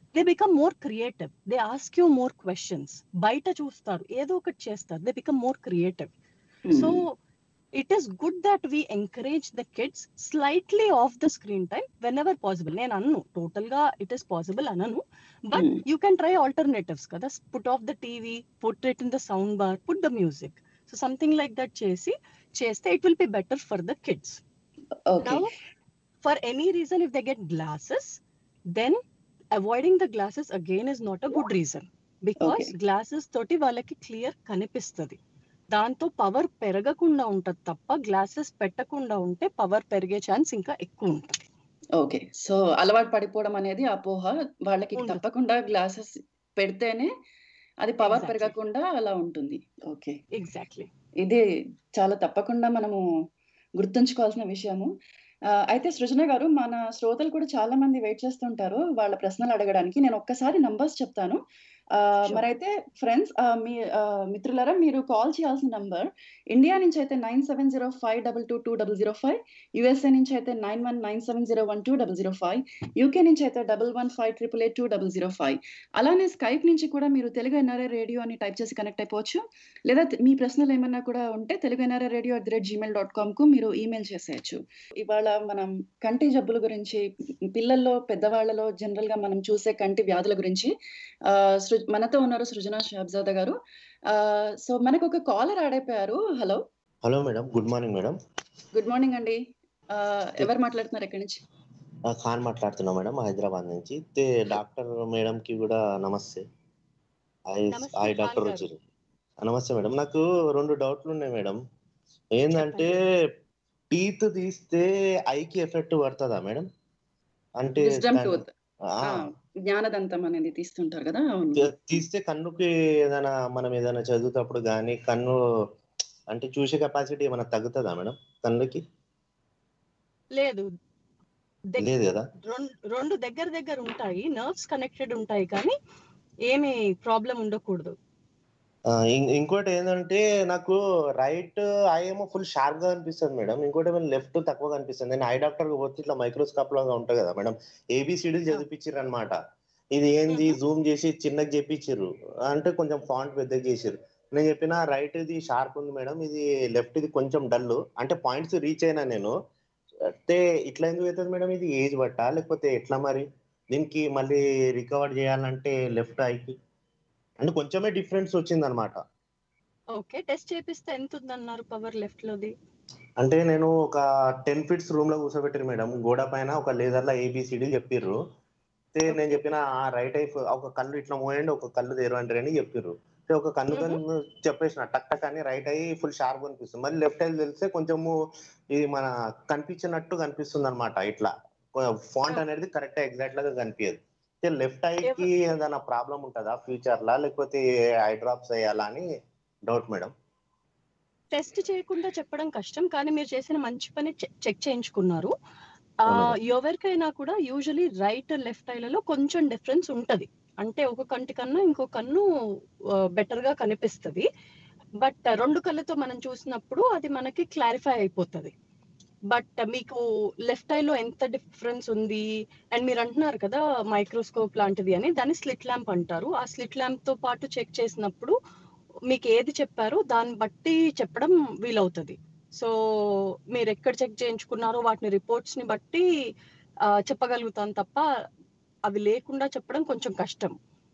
they become more creative they ask you more questions బయట చూస్తారు ఏదో ఒకటి చేస్తారు they become more creative so it is good that we encourage the kids slightly off the screen time whenever possible నేను అన్ను టోటల్ గా ఇట్ ఈస్ పాసిబుల్ అనను but Hmm. You can try alternatives కదా put off the TV put it in the sound bar put the music so something like that చేసి చేస్తే it will be better for the kids okay Now, for any reason, if they get glasses, then avoiding the glasses again is not a good reason because Okay. glasses తోటి వాళ్ళకి క్లియర్ కనిపిస్తుంది దాంతో పవర్ పెరగకుండా ఉంటది తప్ప గ్లాసెస్ పెట్టకుండా ఉంటే పవర్ పెరిగే ఛాన్స్ ఇంకా ఎక్కువ ఉంటుంది ఓకే సో అలవాటు పడిపోవడం అనేది అపోహ వాళ్ళకి ఉండదు. తప్పకుండా గ్లాసెస్ పెడితేనే అది పవర్ Exactly. పెరగకుండా అలా ఉంటుంది ఓకే ఎగ్జాక్ట్లీ ఇది చాలా తప్పకుండా మనము గుర్తుంచుకోవాల్సిన విషయము ఆ, అయితే సృజన గారు మన శ్రోతలు కూడా చాలా మంది వెయిట్ చేస్తుంటారు వాళ్ళ ప్రశ్నలు అడగడానికి నేను ఒక్కసారి నంబర్స్ చెప్తాను ఆ, Sure. మరైతే ఫ్రెండ్స్ మీ ఆ, మిత్రులారా మీరు కాల్ చేయాల్సిన నంబర్ ఇండియా నుంచి అయితే nine seven zero five double two two double zero five USA నుంచి అయితే nine one nine seven zero one two double zero five UK నుంచి అయితే double one five triple eight two double zero five అలానే స్కైప్ నుంచి కూడా మీరు తెలుగు ఎన్ఆర్ఐ రేడియో అని టైప్ చేసి కనెక్ట్ అయిపోవచ్చు లేదా త- మీ ప్రశ్నలు ఏమన్నా కూడా ఉంటే Telugu NRI radio at the rate Gmail dot com కు మీరు ఈమెయిల్ చేసేయచ్చు ఇవాళ మనం కంటి జబ్బుల గురించి పిల్లల్లో పెద్దవాళ్ళలో జనరల్ గా మనం చూసే కంటి వ్యాధుల గురించి ఆ, సృ- మనతో ఉన్నారు సృజన షాబ్జాదా గారు సో మనకు ఒక కాలర్ ఆడైపోయారు hello hello madam good morning madam good morning అండి ఆ, ఎవరు మాట్లాడుతున్నారు ఎక్కడి నుంచి ఆ, ఖాన్ మాట్లాడుతున్నా మేడం హైదరాబాద్ నుంచి అయితే డాక్టర్ మేడం కి కూడా నమస్తే హాయ్ నమస్తే, హాయ్ ఖాన్ డాక్టర్ గారు. వచ్చారు నమస్తే మేడం నాకు రెండు డౌట్లు ఉన్నాయి మేడం ఏంటంటే టీత్ తీస్తే ఐకి ఎఫెక్ట్ పడుతుందా మేడం అంటే విజ్డమ్ దాని- టూత్ ఆ, జ్ఞానదంతం అనేది తీస్తుంటారు కదా అవును తీ- తీస్తే కన్నుకి ఏదైనా మనం ఏదైనా చదువుతప్పుడు కానీ కన్ను అంటే చూసే కెపాసిటీ ఏమైనా తగ్గుతుందా మేడం కన్నుకి లేదు దగ్- లేదు కదా రెండు రెండు దగ్గర దగ్గర ఉంటాయి నర్వ్స్ కనెక్టెడ్ ఉంటాయి కానీ ఏమి ప్రాబ్లం ఉండకూడదు ఆ, ఇం- ఇంకోటి ఏంటంటే నాకు రైట్ ఐ ఏమో ఫుల్ షార్ప్ గా అనిపిస్తుంది మేడం ఇంకోటి ఏమో లెఫ్ట్ తక్కువ కనిపిస్తుంది నేను ఐ డాక్టర్ పోతే ఇట్లా మైక్రోస్కోప్ లాగా ఉంటుంది కదా మేడం ఏబిసిడీలు చదివిపించారు అనమాట ఇది ఏంది Mhm. జూమ్ చేసి చిన్నగా చెప్పించారు అంటే కొంచెం ఫాంట్ పెద్దగా చేసారు నేను చెప్పిన రైట్ ఇది షార్ప్ ఉంది మేడం ఇది లెఫ్ట్ ఇది కొంచెం డల్ అంటే పాయింట్స్ రీచ్ అయినా నేను అంటే ఇట్లా ఎందుకు అవుతుంది మేడం ఇది ఏజ్ బట్టా లేకపోతే ఎట్లా మరి దీనికి మళ్ళీ రికవర్ చేయాలంటే లెఫ్ట్ ఐకి అంటే కొంచెమే డిఫరెన్స్ వచ్చింది అనమాట ఓకే టెస్ట్ చేపిస్తే ఎంత ఉందన్నారు పవర్ లెఫ్ట్ లోది అంటే నేను ఒక టెన్ ఫీట్స్ రూమ్ లో కూర్చోబెట్టారు మేడం గోడ పైన ఒక లేజర్ లో ఏబిసిడి చెప్పిర్రు అయితే నేను చెప్పిన ఆ రైట్ ఐ ఒక కళ్ళు ఇట్లా మూయండి ఒక కళ్ళు తెరవండి అని చెప్పిర్రు అయితే ఒక కన్ను కన్ను చెప్పేసిన టక్ టక్ అని రైట్ ఐ ఫుల్ షార్ప్ కనిపిస్తుంది మళ్ళీ లెఫ్ట్ ఐ తెలిస్తే కొంచెము ఇది మన కనిపించినట్టు కనిపిస్తుంది అనమాట ఇట్లా ఫాంట్ అనేది కరెక్ట్ ఎగ్జాక్ట్ లాగా కనిపించదు అయితే లెఫ్ట్ ఐకి ఏదైనా ప్రాబ్లం ఉంటుందా ఫ్యూచర్ లా లేకపోతే ఐ డ్రాప్స్ వేయాలా అని డౌట్ మేడం టెస్ట్ చేయకుండా చెప్పడం కష్టం కానీ మీరు చేసిన మంచి పని చెక్ చేయించుకున్నారు ఆ, అవునండి. ఎవరికైనా కూడా యూజువలీ రైట్ లెఫ్ట్ ఐలలో కొంచెం డిఫరెన్స్ ఉంటది అంటే ఒక కంటి కన్నా ఇంకో కన్ను బెటర్ గా కనిపిస్తది బట్ రెండు కళ్ళతో మనం చూసినప్పుడు అది మనకి క్లారిఫై అయిపోతది బట్ మీకు లెఫ్ట్ ఐలో ఎంత డిఫరెన్స్ ఉంది అండ్ మీరు అంటున్నారు కదా మైక్రోస్కోప్ లాంటిది అని దాన్ని స్లిట్ ల్యాంప్ అంటారు ఆ స్లిట్ ల్యాంప్ తో పాటు చెక్ చేసినప్పుడు మీకు ఏది చెప్పారో దాన్ని బట్టి చెప్పడం వీలవుతుంది సో మీరు ఎక్కడ చెక్ చేయించుకున్నారో వాటిని రిపోర్ట్స్ ని బట్టి ఆ, చెప్పగలుగుతాను తప్ప అవి లేకుండా చెప్పడం కొంచెం కష్టం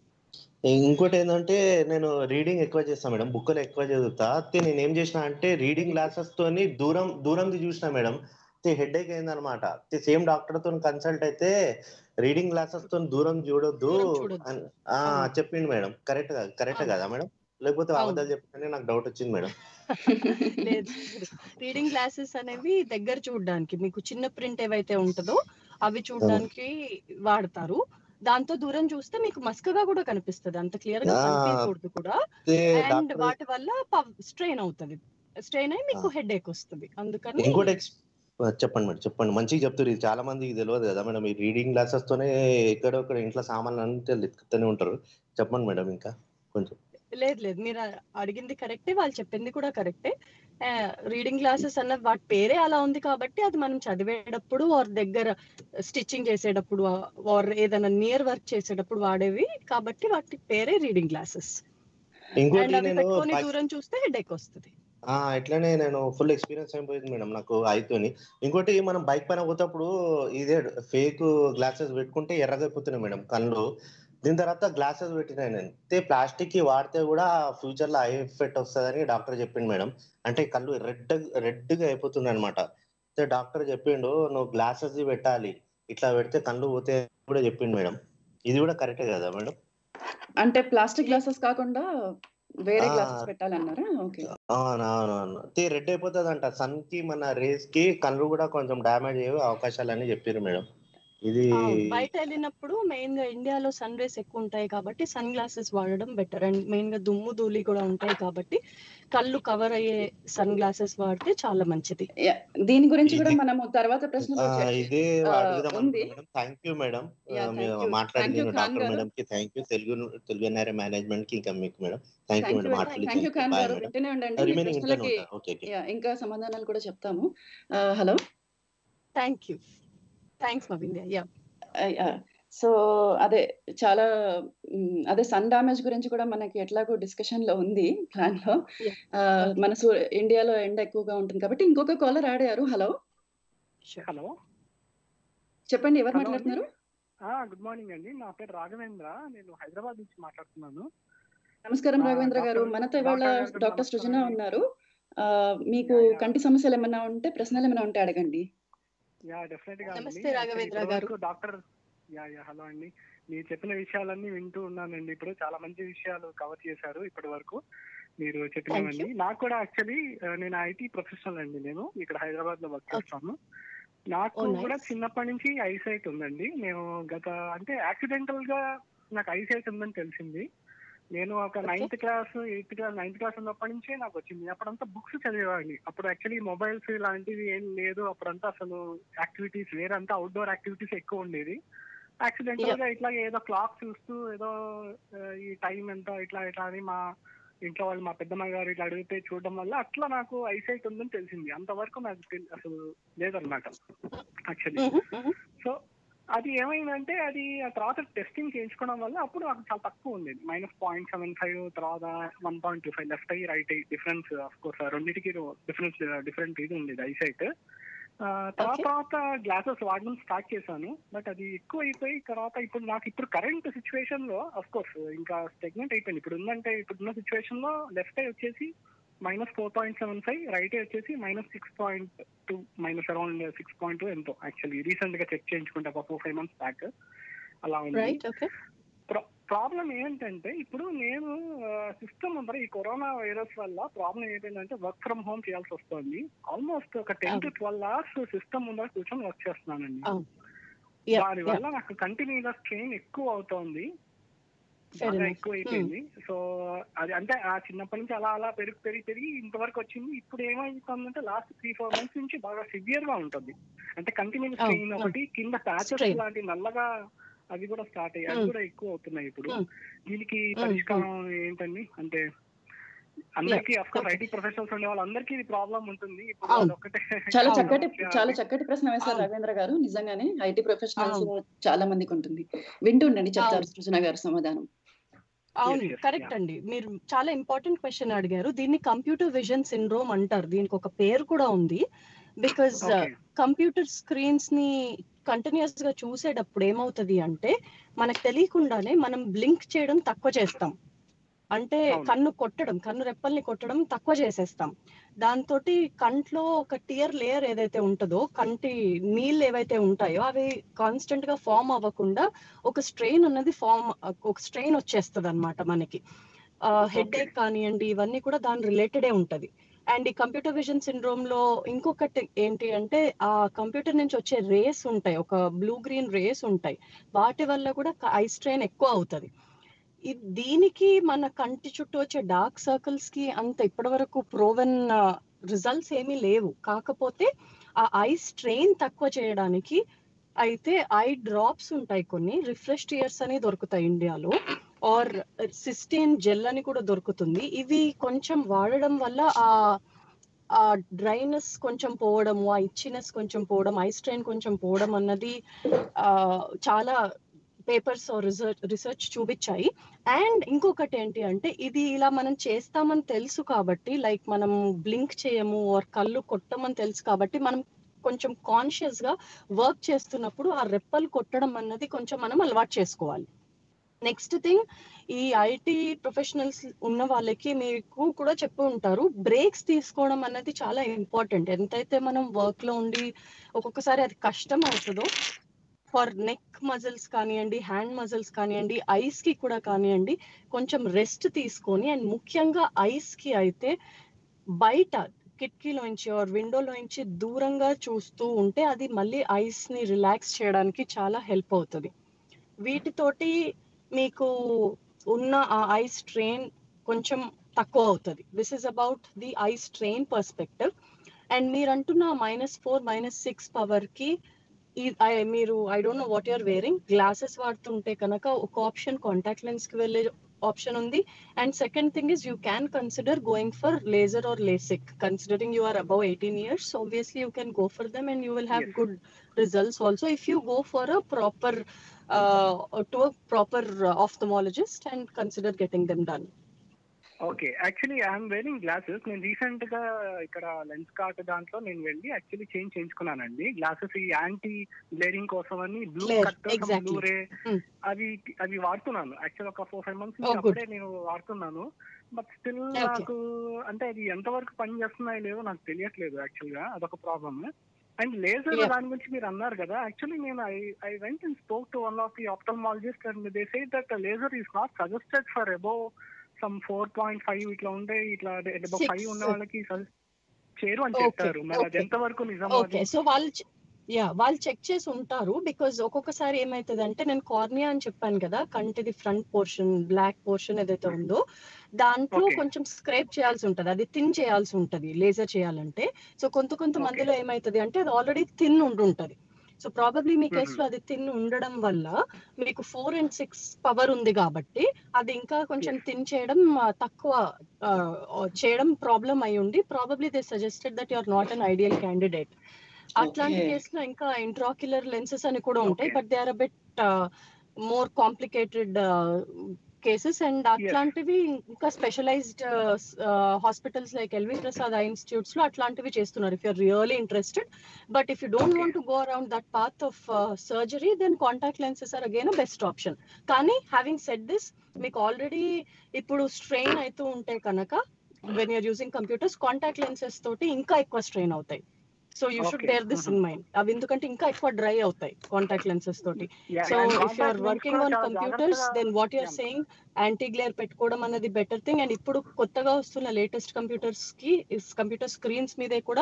ఇంకోటి ఏంటంటే నేను రీడింగ్ ఎక్కువ చేస్తాను మేడం బుక్కులు ఎక్కువ చదువుతా అయితే నేను ఏం చేసిన అంటే రీడింగ్ గ్లాసెస్ తోని దూరం దూరంది చూసిన మేడం హెడ్ ఏక్ అయిందనమాట సేమ్ డాక్టర్ తో కన్సల్ట్ అయితే రీడింగ్ గ్లాసెస్ తో దూరం చూడొద్దు దూరం చూడొద్దు. అని ఆ, అవును. చెప్పిండు మేడం కరెక్ట్ కరెక్ట్ అవును. కదా మేడం లేకపోతే అవును. అబద్ధాలు చెప్తుంటే నాకు డౌట్ వచ్చింది మేడం లేదు రీడింగ్ గ్లాసెస్ అనేవి దగ్గర చూడడానికి మీకు చిన్న ప్రింట్ ఏవైతే ఉంటుందో అవి చూడడానికి వాడతారు దాంతో దూరం చూస్తే మీకు మస్కగా కూడా కనిపిస్తుంది అంత క్లియర్ గా ఆ. కనిపించకూడదు కూడా అయితే అండ్ డాక్టర్ వాటి వల్ల స్ట్రెయిన్ అవుతుంది స్ట్రెయిన్ అయి మీకు హెడ్ ఏక్ వస్తుంది అందుకని ఇంకోటి ఎక్స్ చెప్పండి మేడం చెప్పండి మంచిగా చెప్తారు ఇది చాలా మందికి తెలియదు కదా మేడం ఈ రీడింగ్ గ్లాసెస్ తోనే ఎక్కడొక్కడ ఇంట్లో సామాన్లు అంతా ఎత్తుకుతూనే ఉంటారు చెప్పండి మేడం ఇంకా కొంచెం లేదు లేదు మీరు అ- అడిగింది కరెక్టే వాళ్ళు చెప్పింది కూడా కరెక్టే రీడింగ్ గ్లాసెస్ అన్న వాటి పేరే అలా ఉంది కాబట్టి అది మనం చదివేటప్పుడు వారి దగ్గర స్టిచ్చింగ్ చేసేటప్పుడు ఆర్ ఏదైనా నియర్ వర్క్ చేసేటప్పుడు వాడేవి కాబట్టి వాటి పేరే రీడింగ్ గ్లాసెస్ ఇంకోటి అండ్ అవి నేను పెట్టుకొని బైక్- దూరం చూస్తే హెడేక్ వస్తుంది ఆ, ఇట్లానే నేను ఫుల్ ఎక్స్పీరియన్స్ అయిపోయింది మేడం నాకు అయితోని ఇంకోటి మనం బైక్ పైన పోతేప్పుడు ఇదే ఫేక్ గ్లాసెస్ పెట్టుకుంటే ఎర్రగైపోతున్నాయి మేడం కళ్ళు దీని తర్వాత గ్లాసెస్ పెట్టినాయి నేను అయితే ప్లాస్టిక్ కి వాడితే కూడా ఫ్యూచర్ లో ఐ ఎఫెక్ట్ వస్తుందని డాక్టర్ చెప్పిండు మేడం అంటే కళ్ళు రెడ్ రెడ్ గా అయిపోతుంది అనమాట అయితే డాక్టర్ చెప్పిండు నువ్వు గ్లాసెస్ పెట్టాలి ఇట్లా పెడితే కళ్ళు పోతే కూడా చెప్పిండు మేడం ఇది కూడా కరెక్టే కదా మేడం అంటే ప్లాస్టిక్ గ్లాసెస్ కాకుండా వేరే ఆ. గ్లాసెస్ పెట్టాలన్నారా ఓకే అవునవునవును రెడ్ అయిపోతుంది అంట సన్ కి మన రేస్ కి కళ్ళు కూడా కొంచెం డ్యామేజ్ అయ్యే అవకాశాలు అని చెప్పారు మేడం ఇది అవును, బయట వెళ్ళినప్పుడు మెయిన్ గా ఇండియాలో సన్ రేస్ ఎక్కువ ఉంటాయి కాబట్టి సన్ గ్లాసెస్ వాడడం బెటర్ అండ్ మెయిన్ గా దుమ్ము ధూళి కూడా ఉంటాయి కాబట్టి కళ్ళు కవర్ అయ్యే సన్ గ్లాసెస్ వాడితే చాలా మంచిది దీని గురించి కూడా ఇది- మనము తర్వాత ప్రశ్నలో ఆ, చర్చి- ఇదే ఆ, అడుగుదాం ఉంది. Madam thank you madam Yeah, thank మీరు you. Thank మాట్లాడింది you, ఖాన్ డాక్టర్ గారు. మేడం కి thank you Telugu Telugu NRI management కి ఇంకా మీకు madam thank you thank madam you heartly thank you Khan బాయ్ గారు మేడం వింటూనే ఉండండి మీ రిమైనింగ్ ఇంట్లోనే ప్రశ్నలకి ఉంటా ఓకే ఓకే yeah, ఇంకా సమాధానాలు కూడా చెప్తాము hello thank you thanks Naveen yeah so అదే చాలా మ్, అదే సన్ డామేజ్ గురించి కూడా మనకి ఎట్లాగో డిస్కషన్ లో ఉంది ప్లాన్ లో Yeah. ఆ, మన సూ- ఇండియాలో ఎండ ఎక్కువగా ఉంటుంది కాబట్టి ఇంకొక కాలర్ ఆడారు హలో హలో చెప్పండి ఎవరు Hello మాట్లాడుతున్నారు గుడ్ మార్నింగ్ అండి నా పేరు రాఘవేంద్ర నేను హైదరాబాద్ నుంచి మాట్లాడుతున్నాను నమస్కారం ఆ, రాఘవేంద్ర గారు డాక్టర్- మనతో ఇవాళ డాక్టర్ గారు డాక్టర్ నమస్కారం సృజన అండి. ఉన్నారు ఆ, మీకు Yeah, yeah. కంటి సమస్యలు ఏమైనా ఉంటే ప్రశ్నలు ఏమైనా ఉంటే అడగండి యా డెఫినెట్ గా నమస్తే రాఘవేంద్ర గారు. డాక్టర్ యా యా హలో అండి మీరు చెప్పిన విషయాలన్నీ వింటూ ఉన్నానండి ఇప్పుడు చాలా మంచి విషయాలు కవర్ చేశారు ఇప్పటి వరకు మీరు చెప్పినవన్నీ నాకు కూడా యాక్చువల్లీ నేను ఐటీ ప్రొఫెషనల్ అండి నేను ఇక్కడ హైదరాబాద్ లో వర్క్ Okay. చేస్తాను నాకు Oh, nice. కూడా చిన్నప్పటి నుంచి ఐసైట్ ఉందండి నేను గత అంటే యాక్సిడెంటల్ గా నాకు ఐసైట్ ఉందని తెలిసింది నేను ఒక Okay. Ninth class eighth class ninth class ఉన్నప్పటి నుంచే నాకు వచ్చింది అప్పుడంతా బుక్స్ చదివేవాడిని అప్పుడు యాక్చువల్లీ మొబైల్స్ ఇలాంటివి ఏం లేదు అప్పుడంతా అసలు యాక్టివిటీస్ వేరంతా అవుట్డోర్ యాక్టివిటీస్ ఎక్కువ ఉండేది యాక్సిడెంటల్ గా ఇట్లా ఏదో క్లాక్ చూస్తూ ఏదో ఆ, ఈ టైం ఎంత ఇట్లా ఇట్లా అని మా ఇంట్లో వాళ్ళు మా పెద్దమ్మ గారు ఇట్లా అడిగితే చూడడం వల్ల అట్లా నాకు ఐసైట్ ఉందని తెలిసింది అంతవరకు నాకు తెల్- అసలు లేదన్నమాట యాక్చువల్లీ సో అది ఏమైందంటే అది ఆ తర్వాత టెస్టింగ్ చేయించుకోవడం వల్ల అప్పుడు నాకు చాలా తక్కువ ఉంది మైనస్ పాయింట్ సెవెన్ ఫైవ్ తర్వాత one point two five left అయ్యి రైట్ అయ్యి డిఫరెన్స్ ఆఫ్ కోర్స్ రెండింటికి డిఫరెన్స్ డిఫరెంట్ ఇది ఉండేది ఐసైట్ తర్వాత Okay. తర్వాత గ్లాసెస్ వాడడం స్టార్ట్ చేశాను బట్ అది ఎక్కువ అయిపోయి తర్వాత ఇప్పుడు నాకు ఇప్పుడు కరెంట్ సిచ్యువేషన్ లో అఫ్ కోర్స్ ఇంకా స్టెగ్నెంట్ అయిపోయింది ఇప్పుడు ఉందంటే ఇప్పుడున్న సిచ్యువేషన్ లో లెఫ్ట్ ఐ వచ్చేసి minus four point seven five right eye వచ్చేసి minus six point two minus around six point two ఎంతో యాక్చువల్లీ రీసెంట్ గా చెక్ చేయించుకుంటే ఒక ఫోర్ ఫైవ్ మంత్స్ బ్యాక్ అలా ఉంది రైట్ ఓకే ప్రాబ్లం ఏంటంటే ఇప్పుడు నేను సిస్టమ్ ఉందా ఈ కరోనా వైరస్ వల్ల ప్రాబ్లం ఏంటంటే వర్క్ ఫ్రమ్ హోమ్ చేయాల్సి వస్తుంది ఆల్మోస్ట్ ఒక ten to twelve hours system ముందర కూర్చొని వర్క్ చేస్తున్నానండి అవును. Yeah, దాని yeah. వల్ల నాకు కంటిన్యూగా స్ట్రెయిన్ ఎక్కువ అవుతోంది Fair బాగా enough. ఎక్కువ అయిపోయింది సో అది అంటే ఆ చిన్నప్పటి నుంచి అలా అలా పెరిగి పెరిగి పెరిగి ఇంతవరకు వచ్చింది ఇప్పుడు ఏమైతుందంటే లాస్ట్ త్రీ ఫోర్ మంత్స్ నుంచి బాగా సివియర్ గా ఉంటుంది అంటే కంటిన్యూ అవును, స్ట్రెయిన్ అవును. ఒకటి కింద ప్యాచెస్ Strain. లాంటి నల్లగా అవి కూడా స్టార్ట్ అయ్యాయి అవి Mm. కూడా ఎక్కువ అవుతున్నాయి ఇప్పుడు Mm. దీనికి Mm, పరిష్కారం ఏంటండి అంటే అందరికి of course okay. IT professionals ఉండే వాళ్ళందరికీ ఇది ప్రాబ్లం ఉంటుంది ఇప్పుడు అవును. అదొక్కటే చాలా అవును. చక్కటి సమస్య చాలా అది. చక్కటి ప్రశ్న వేశారు అవును. రవీంద్ర గారు నిజంగానే ఐటీ ప్రొఫెషనల్స్ అవును. చాలా మందికి ఉంటుంది వింటుండండి చెప్తారు అవును. సృజన గారు సమాధానం అవును yes, కరెక్ట్ yeah. అండి మీరు చాలా ఇంపార్టెంట్ క్వశ్చన్ అడిగారు దీన్ని కంప్యూటర్ విజన్ సిండ్రోమ్ అంటారు దీనికి ఒక పేరు కూడా ఉంది బికాజ్ Okay. కంప్యూటర్ స్క్రీన్స్ ని కంటిన్యూస్ గా చూసేటప్పుడు ఏమవుతది అంటే మనకు తెలియకుండానే మనం బ్లింక్ చేయడం తక్కువ చేస్తాం అంటే అవును. కన్ను కొట్టడం కన్ను రెప్పల్ని కొట్టడం తక్కువ చేసేస్తాం దాంతో కంట్లో ఒక టియర్ లేయర్ ఏదైతే ఉంటుందో కంటి నీళ్ళు ఏవైతే ఉంటాయో అవి కాన్స్టెంట్ గా ఫామ్ అవ్వకుండా ఒక స్ట్రెయిన్ అన్నది ఫామ్ ఒక స్ట్రెయిన్ వచ్చేస్తుంది అనమాట మనకి హెడ్ Okay. ఏక్ కానివ్వండి ఇవన్నీ కూడా దాని రిలేటెడే ఉంటది అండ్ ఈ కంప్యూటర్ విజన్ సిండ్రోమ్ లో ఇంకొకటి ఏంటి అంటే ఆ కంప్యూటర్ నుంచి వచ్చే రేస్ ఉంటాయి ఒక బ్లూ గ్రీన్ రేస్ ఉంటాయి వాటి వల్ల కూడా ఐ స్ట్రెయిన్ ఎక్కువ అవుతుంది దీనికి మన కంటి చుట్టూ వచ్చే డార్క్ సర్కిల్స్ కి అంత ఇప్పటి వరకు ప్రోవెన్ రిజల్ట్స్ ఏమీ లేవు కాకపోతే ఆ ఐ స్ట్రెయిన్ తక్కువ చేయడానికి అయితే ఐ డ్రాప్స్ ఉంటాయి కొన్ని రిఫ్రెష్ ఇయర్స్ అని దొరుకుతాయి ఇండియాలో ఆర్ సిస్టీన్ జెల్ అని కూడా దొరుకుతుంది ఇవి కొంచెం వాడడం వల్ల ఆ ఆ డ్రైనెస్ కొంచెం పోవడము ఆ ఇచ్చినెస్ కొంచెం పోవడం ఐ స్ట్రెయిన్ కొంచెం పోవడం అన్నది ఆ చాలా పేపర్స్ రీసెర్చ్ రీసెర్చ్ చూపించాయి అండ్ ఇంకొకటి ఏంటి అంటే ఇది ఇలా మనం చేస్తామని తెలుసు కాబట్టి లైక్ మనం బ్లింక్ చేయము ఆర్ కళ్ళు కొట్టమని తెలుసు కాబట్టి మనం కొంచెం కాన్షియస్ గా వర్క్ చేస్తున్నప్పుడు ఆ రెప్పలు కొట్టడం అన్నది కొంచెం మనం అలవాటు చేసుకోవాలి నెక్స్ట్ థింగ్ ఈ ఐటీ ప్రొఫెషనల్స్ ఉన్న వాళ్ళకి మీకు కూడా చెప్పు ఉంటారు బ్రేక్స్ తీసుకోవడం అన్నది చాలా ఇంపార్టెంట్ ఎంతైతే మనం వర్క్ లో ఉండి ఒక్కొక్కసారి అది కష్టం అవుతుందో ఫర్ నెక్ మజిల్స్ కానివ్వండి హ్యాండ్ మజిల్స్ కానివ్వండి ఐస్ కి కూడా కానివ్వండి కొంచెం రెస్ట్ తీసుకొని అండ్ ముఖ్యంగా ఐస్ కి అయితే బయట కిటికీలోంచి ఆర్ విండోలోంచి దూరంగా చూస్తూ ఉంటే అది మళ్ళీ ఐస్ ని రిలాక్స్ చేయడానికి చాలా హెల్ప్ అవుతుంది వీటితోటి మీకు ఉన్న ఆ ఐ స్ట్రెయిన్ కొంచెం తక్కువ అవుతుంది this is about the eye strain perspective and మీరు అంటున్న minus four minus six power కి మీరు I don't know what you're wearing glasses వాడుతుంటే కనుక ఒక ఆప్షన్ కాంటాక్ట్ లెన్స్ కి వెళ్ళే ఆప్షన్ ఉంది and second thing is you can consider going for laser or LASIK considering you are above eighteen years obviously you can go for them and you will have Yes. good results also if you go for a proper uh, to a proper uh, ophthalmologist and consider getting them done okay actually I'm wearing glasses నేను రీసెంట్ గా ఇక్కడ లెన్స్ కార్ట్ దాంట్లో నేను వెళ్ళి యాక్చువల్లీ చేంజ్ చేయించుకున్నానండి గ్లాసెస్ ఈ యాంటీ గ్లేరింగ్ కోసం అని blue Glare, cut exactly. Blue ray Hmm. అవి అవి వాడుతున్నాను యాక్చువల్ ఒక four five months Oh, good. అప్పుడే నేను వాడుతున్నాను బట్ స్టిల్ Okay. నాకు అంటే అది ఎంతవరకు పని చేస్తున్నాయో లేదో నాకు తెలియట్లేదు యాక్చువల్ గా అదొక ప్రాబ్లమ్ అండ్ లేజర్ Yeah. దాని గురించి మీరు అన్నారు కదా యాక్చువల్లీ నేను I I went and spoke to one of the ophthalmologist and they say that laser is not suggested for above some four point five ఇట్లా ఉండే ఇట్లా అబౌవ్ Six. ఫైవ్ ఉన్న వాళ్ళకి suggest చేయరు అని Okay, చెప్పారు మరి అది okay. ఎంతవరకు నిజం ఓకే సో వాళ్ళు యా వాళ్ళు చెక్ చేసి ఉంటారు బికాజ్ ఒక్కొక్కసారి ఏమైతుంది అంటే నేను కార్నియా అని చెప్పాను కదా కంటిది ఫ్రంట్ పోర్షన్ బ్లాక్ పోర్షన్ ఏదైతే ఉందో దాంట్లో Okay. కొంచెం స్క్రేప్ చేయాల్సి ఉంటది అది థిన్ చేయాల్సి ఉంటది లేజర్ చేయాలంటే సో కొంత కొంత Okay. మందిలో ఏమైతది అంటే అది ఆల్రెడీ థిన్ ఉంటుంటది సో ప్రాబబ్లీ మీ Mhm. కేసులో అది థిన్ ఉండడం వల్ల మీకు ఫోర్ అండ్ సిక్స్ పవర్ ఉంది కాబట్టి అది ఇంకా కొంచెం Yes. థిన్ చేయడం ఆ, తక్కువ ఆ, చేయడం ప్రాబ్లం అయి ఉండి probably they suggested that you're not an ideal candidate అట్లాంటి Okay. కేసులో ఇంకా ఇంట్రాక్యులర్ లెన్సెస్ అని కూడా ఉంటాయి Okay. But they are a bit more complicated cases and అట్లాంటివి ఇంకా specialised hospitals like L V Prasad eye institutes లో అట్లాంటివి చేస్తున్నారు if you're really interested but if you don't Okay. Want to go around that path of surgery then contact lenses are again best option కానీ హ్యావింగ్ సెట్ దిస్ మీకు ఆల్రెడీ ఇప్పుడు స్ట్రెయిన్ అవుతూ ఉంటే కనుక when you're using computers contact lenses తోటి ఇంకా ఎక్కువ స్ట్రెయిన్ అవుతాయి so you should Okay. Bear this in mind అవి ఎందుకంటే ఇంకా ఎక్కువ డ్రై అవుతాయి కాంటాక్ట్ లెన్సెస్ తోటి Yeah, so and if contact you're lens working కూడా ఆన్ చాలా కంప్యూటర్స్ జాగ్రత్తగా- then what you're Yeah. Saying anti glare పెట్టుకోవడం అనేది బెటర్ థింగ్ అండ్ ఇప్పుడు కొత్తగా వస్తున్న లేటెస్ట్ కంప్యూటర్స్ కి కంప్యూటర్ స్క్రీన్స్ మీదే కూడా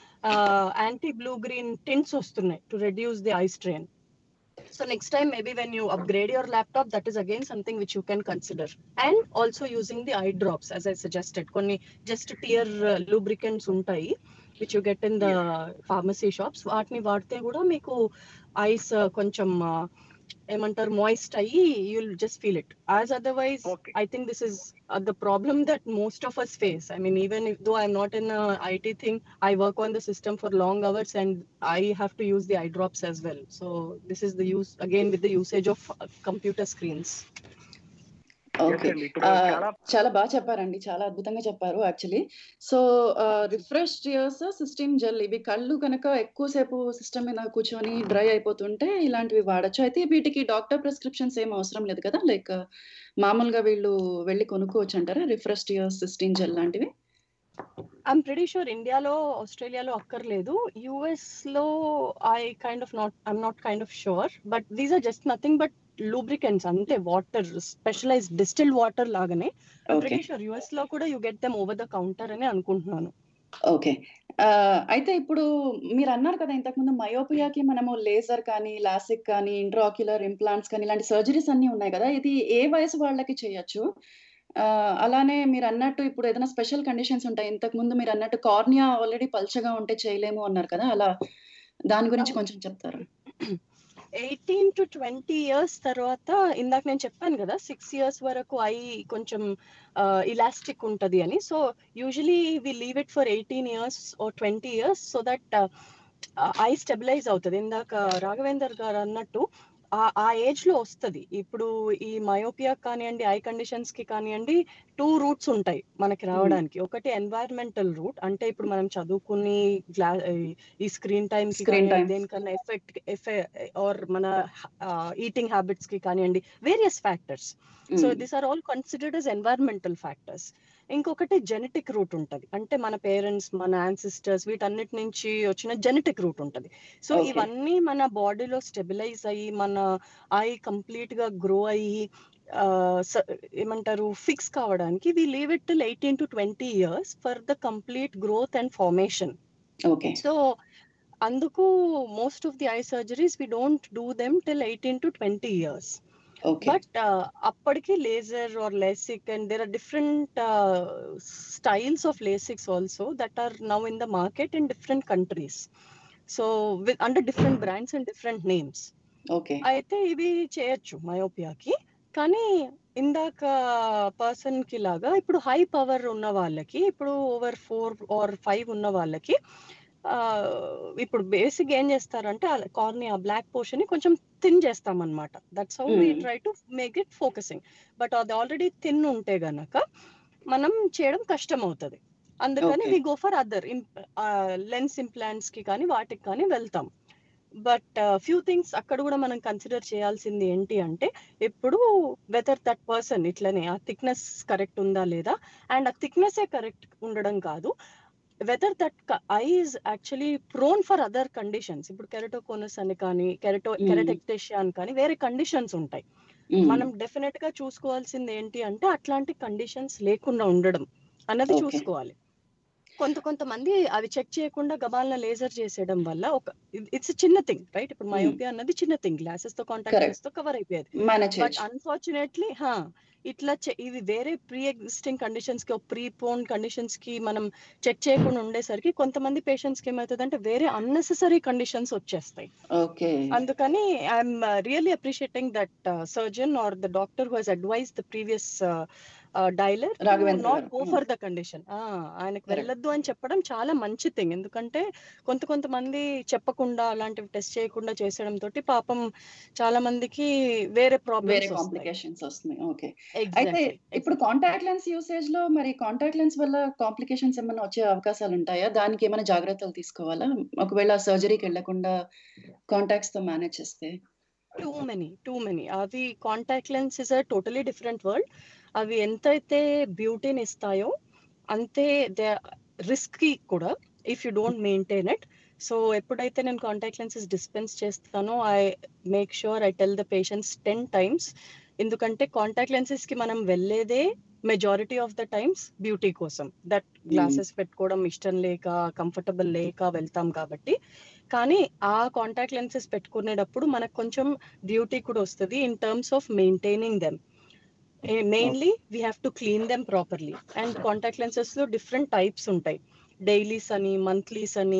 యాంటీ బ్లూ గ్రీన్ టింట్స్ వస్తున్నాయి to reduce the eye strain so next time maybe when you upgrade your laptop that is again something which you can consider and also using the eye drops as I suggested కొన్ని జస్ట్ టియర్ లూబ్రికెంట్స్ ఉంటాయి which you get in the pharmacy shops వాటిని వాడితే కూడా మీకు ఐస్ కొంచెం uh, ఏమంటారు మాయిస్ట్ అయ్యి you'll just feel it as otherwise Okay. I think this is the problem that most of us face I mean even though I'm not in IT thing I work on the system for long hours and I have to use the eye drops as well so this is the use again with the usage of computer screens okay అండి, ఇప్పుడు ఆ, చాలా- చాలా బాగా చెప్పారండి చాలా అద్భుతంగా చెప్పారు actually so Refresh Tears Systane gel ఇవి కళ్ళు కనుక ఎక్కువసేపు సిస్టమ్ మీద కూర్చొని డ్రై అయిపోతుంటే ఇలాంటివి వాడచ్చు అయితే వీటికి డాక్టర్ ప్రిస్క్రిప్షన్స్ ఏం అవసరం లేదు కదా లైక్ మామూలుగా వీళ్ళు వెళ్ళి కొనుక్కోవచ్చు అంటారా రిఫ్రెష్ ఇయర్స్ సిస్టమ్ జెల్ లాంటివి ఐఎమ్ ప్రెడీ షూర్ ఇండియాలో ఆస్ట్రేలియాలో అక్కర్లేదు యుఎస్ లో I kind of not I'm not kind of sure but these are just nothing but lubricants అంతే వాటర్ స్పెషలైజ్డ్ డిస్టిల్ వాటర్ లాగానే ఓకే ప్రెడీ షూర్ యుఎస్ లో కూడా you get them over the counter అని అనుకుంటున్నాను ఓకే ఆ, అయితే ఇప్పుడు మీరు అన్నారు కదా ఇంతకుముందు మయోపియాకి మనము లేజర్ కానీ లాసిక్ కానీ ఇంట్రాక్యులర్ ఇంప్లాంట్స్ కానీ ఇలాంటి సర్జరీస్ అన్ని ఉన్నాయి కదా ఇది ఏ వయసు వాళ్ళకి చేయొచ్చు ఆ, అలానే మీరు అన్నట్టు ఇప్పుడు ఏదైనా స్పెషల్ కండిషన్స్ ఉంటాయి ఇంతకు ముందు మీరు అన్నట్టు కార్నియా ఆల్రెడీ పల్చగా ఉంటే చేయలేము అన్నారు కదా అలా దాని గురించి కొంచెం చెప్తారా ఎయిటీన్ టు ట్వంటీ ఇయర్స్ తర్వాత ఇందాక నేను చెప్పాను కదా సిక్స్ ఇయర్స్ వరకు ఐ కొంచెం ఇలాస్టిక్ ఉంటది అని so usually we leave it for eighteen years or twenty years so that eye stabilise అవుతుంది ఇందాక రాఘవేందర్ గారు అన్నట్టు ఆ ఆ ఏజ్ లో వస్తుంది ఇప్పుడు ఈ మయోపియా కానివ్వండి ఐ కండిషన్స్ కి కానివ్వండి టూ రూట్స్ ఉంటాయి మనకి రావడానికి ఒకటి ఎన్వైరన్మెంటల్ రూట్ అంటే ఇప్పుడు మనం చదువుకుని గ్లా ఈ స్క్రీన్ టైం Screen time. దేనికన్నా ఎఫెక్ట్ ఆర్ మన ఈటింగ్ హ్యాబిట్స్ కి కానివ్వండి various factors so these are all considered as environmental factors ఇంకొకటి జెనెటిక్ రూట్ ఉంటది అంటే మన పేరెంట్స్ మన యాన్సిస్టర్స్ వీటన్నిటి నుంచి వచ్చిన జెనెటిక్ రూట్ ఉంటది సో Okay. ఇవన్నీ మన బాడీలో స్టెబిలైజ్ అయ్యి మన ఐ కంప్లీట్ గా గ్రో అయ్యి ఆ, స- ఏమంటారు ఫిక్స్ కావడానికి we leave it till eighteen to twenty years for the complete growth and formation okay so అందుకు most of the eye surgeries we don't do them till eighteen to twenty years okay but అప్పటికి laser or LASIK and there are different styles of LASIKs also that are now in the market in different countries so with under different brands and different names okay అయితే ఇవి చేయొచ్చు మయోపియాకి కానీ ఇందాక పర్సన్ కి లాగా ఇప్పుడు హై పవర్ ఉన్న వాళ్ళకి ఇప్పుడు ఓవర్ ఫోర్ ఆర్ ఫైవ్ ఉన్న వాళ్ళకి ఆ, ఇప్పుడు బేసిక్ ఏం చేస్తారంటే కార్ని ఆ బ్లాక్ పోర్షన్ ని కొంచెం థిన్ చేస్తాం అనమాట that's how we Hmm. Try to make it focusing but అది ఆల్రెడీ థిన్ ఉంటే గనక మనం చేయడం కష్టం అవుతుంది అందుకని Okay. We go for other lens implants కి కానీ వాటికి కానీ వెళ్తాం బట్ ఫ్యూ థింగ్స్ అక్కడ కూడా మనం కన్సిడర్ చేయాల్సింది ఏంటి అంటే ఇప్పుడు వెదర్ దట్ పర్సన్ ఇట్లనే ఆ థిక్నెస్ కరెక్ట్ ఉందా లేదా అండ్ ఆ థిక్నెస్ కరెక్ట్ ఉండడం కాదు whether that eye is actually prone for other conditions ఇప్పుడు కెరటోకోనస్ అని కానీ కెరటో Mm. కెరటెక్టేషియా అని కానీ వేరే కండిషన్స్ ఉంటాయి మ్మ్. మనం డెఫినెట్ గా చూసుకోవాల్సింది ఏంటి అంటే అట్లాంటి కండిషన్స్ లేకుండా ఉండడం అన్నది Okay. చూసుకోవాలి కొంత కొంతమంది అవి చెక్ చేయకుండా గబాలన లేజర్ చేసేయడం వల్ల ఒక ఇట్స్ చిన్న థింగ్ రైట్ ఇప్పుడు మయోపియా అన్నది చిన్న థింగ్ గ్లాసెస్ తో కాంటాక్ట్ Correct. తో కవర్ అయిపోయేది మేనేజ్ బట్ చేయొచ్చు అన్ఫార్చునేట్లీ హా ఇట్లా చె- ఇవి వేరే ప్రీ ఎగ్జిస్టింగ్ కండిషన్స్ కి ప్రీ పోన్ కండిషన్స్ కి మనం చెక్ చేయకుండా ఉండేసరికి కొంతమంది పేషెంట్స్ కి ఏమవుతుంది అంటే వేరే అన్నెసెసరీ కండిషన్స్ వచ్చేస్తాయి ఓకే అందుకని I'm really appreciating that surgeon or the doctor who he's advise the previous dialer Raghavendra not గారు. Go Hmm. For the condition ఆయనకు Correct. వెళ్ళొద్దు అని చెప్పడం చాలా మంచి థింగ్ ఎందుకంటే కొంత కొంతమంది చెప్పకుండా అలాంటివి టెస్ట్ చేయకుండా చేసడం తోటి పాపం చాలా మందికి వేరే వేరే ప్రాబ్లమ్స్ కాంప్లికేషన్స్ వస్తున్నాయి ఓకే అయితే ఇప్పుడు కాంటాక్ట్ లెన్స్ యూసేజ్ లో మరి కాంటాక్ట్ లెన్స్ వల్ల కాంప్లికేషన్స్ ఏమైనా వచ్చే అవకాశాలు ఉంటాయా దానికి ఏమైనా జాగ్రత్తలు తీసుకోవాలా ఒకవేళ సర్జరీకి వెళ్లకుండా కాంటాక్ట్స్ తో మేనేజ్ చేస్తే టూ మెనీ టూ మెనీ అవి contact lens is a totally different world అవి ఎంతైతే బ్యూటీని ఇస్తాయో అంతే దే రిస్క్ కూడా if you don't maintain it so ఎప్పుడైతే నేను కాంటాక్ట్ లెన్సెస్ డిస్పెన్స్ చేస్తానో I make sure I tell the patients ten times ఎందుకంటే కాంటాక్ట్ లెన్సెస్ కి మనం వెళ్ళేదే majority of the times beauty కోసం దట్ గ్లాసెస్ పెట్టుకోవడం ఇష్టం లేక కంఫర్టబుల్ లేక వెళ్తాం కాబట్టి కానీ ఆ కాంటాక్ట్ లెన్సెస్ పెట్టుకునేటప్పుడు మనకు కొంచెం బ్యూటీ కూడా వస్తుంది in terms of maintaining them mainly we have to clean them properly and contact lenses లో డిఫరెంట్ టైప్స్ ఉంటాయి డైలీస్ అని మంత్లీస్ అని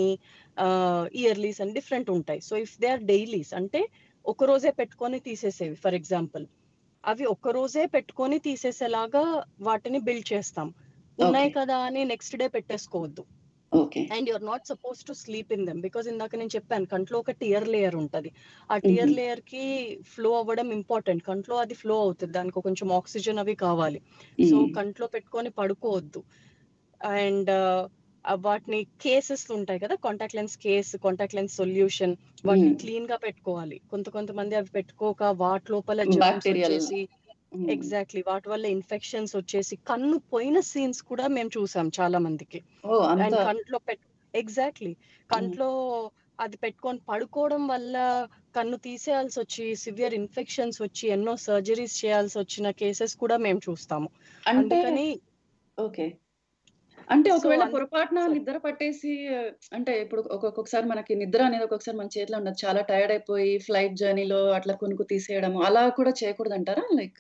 ఇయర్లీస్ అని డిఫరెంట్ ఉంటాయి so if they are dailies అంటే ఒక రోజే పెట్టుకొని తీసేసేవి ఫర్ ఎగ్జాంపుల్ అవి ఒక రోజే పెట్టుకొని తీసేసేలాగా వాటిని బిల్డ్ చేస్తాం ఉన్నాయి Okay. కదా అని నెక్స్ట్ డే పెట్టేసుకోవద్దు okay and you're not suppose to sleep in them because ఇందాక నేను చెప్పాను కంట్లో ఒక టియర్ లేయర్ ఉంటది ఆ టియర్ Mhm. లేయర్ కి ఫ్లో అవ్వడం ఇంపార్టెంట్ కంట్లో అది ఫ్లో అవుతుంది దానికి కొంచెం ఆక్సిజన్ అవి కావాలి సో కంట్లో పెట్టుకొని పడుకోవద్దు అండ్ వాటిని కేసెస్ ఉంటాయి కదా contact lens case contact lens solution వాటిని Hmm. క్లీన్ గా పెట్టుకోవాలి కొంత కొంతమంది అవి పెట్టుకోక వాటి లోపల Bacterial. వచ్చేసి ఎగ్జాక్ట్లీ వాటి వల్ల ఇన్ఫెక్షన్స్ వచ్చేసి కన్ను పోయిన సీన్స్ కూడా మేము చూసాం చాలా మందికి ఓ అంత అండ్ కంట్లో పెట్ ఎగ్జాక్ట్లీ కంట్లో అది పెట్టుకొని పడుకోవడం వల్ల కన్ను తీసేయాల్సి వచ్చి సివియర్ ఇన్ఫెక్షన్స్ వచ్చి ఎన్నో సర్జరీస్ చేయాల్సి వచ్చిన కేసెస్ కూడా మేము చూస్తాము అంటే అందుకని ఓకే అంటే So, ఒకవేళ అందు- పొరపాటున sorry. నిద్ర పట్టేసి అంటే ఇప్పుడు ఒక్కొక్కసారి మనకి నిద్ర అనేది ఒక్కొక్కసారి మన చేతిలో ఉండదు చాలా టైర్డ్ అయిపోయి ఫ్లైట్ జర్నీలో అట్లా కొనుక్కు తీసేయడం అలా కూడా చేయకూడదు అంటారా లైక్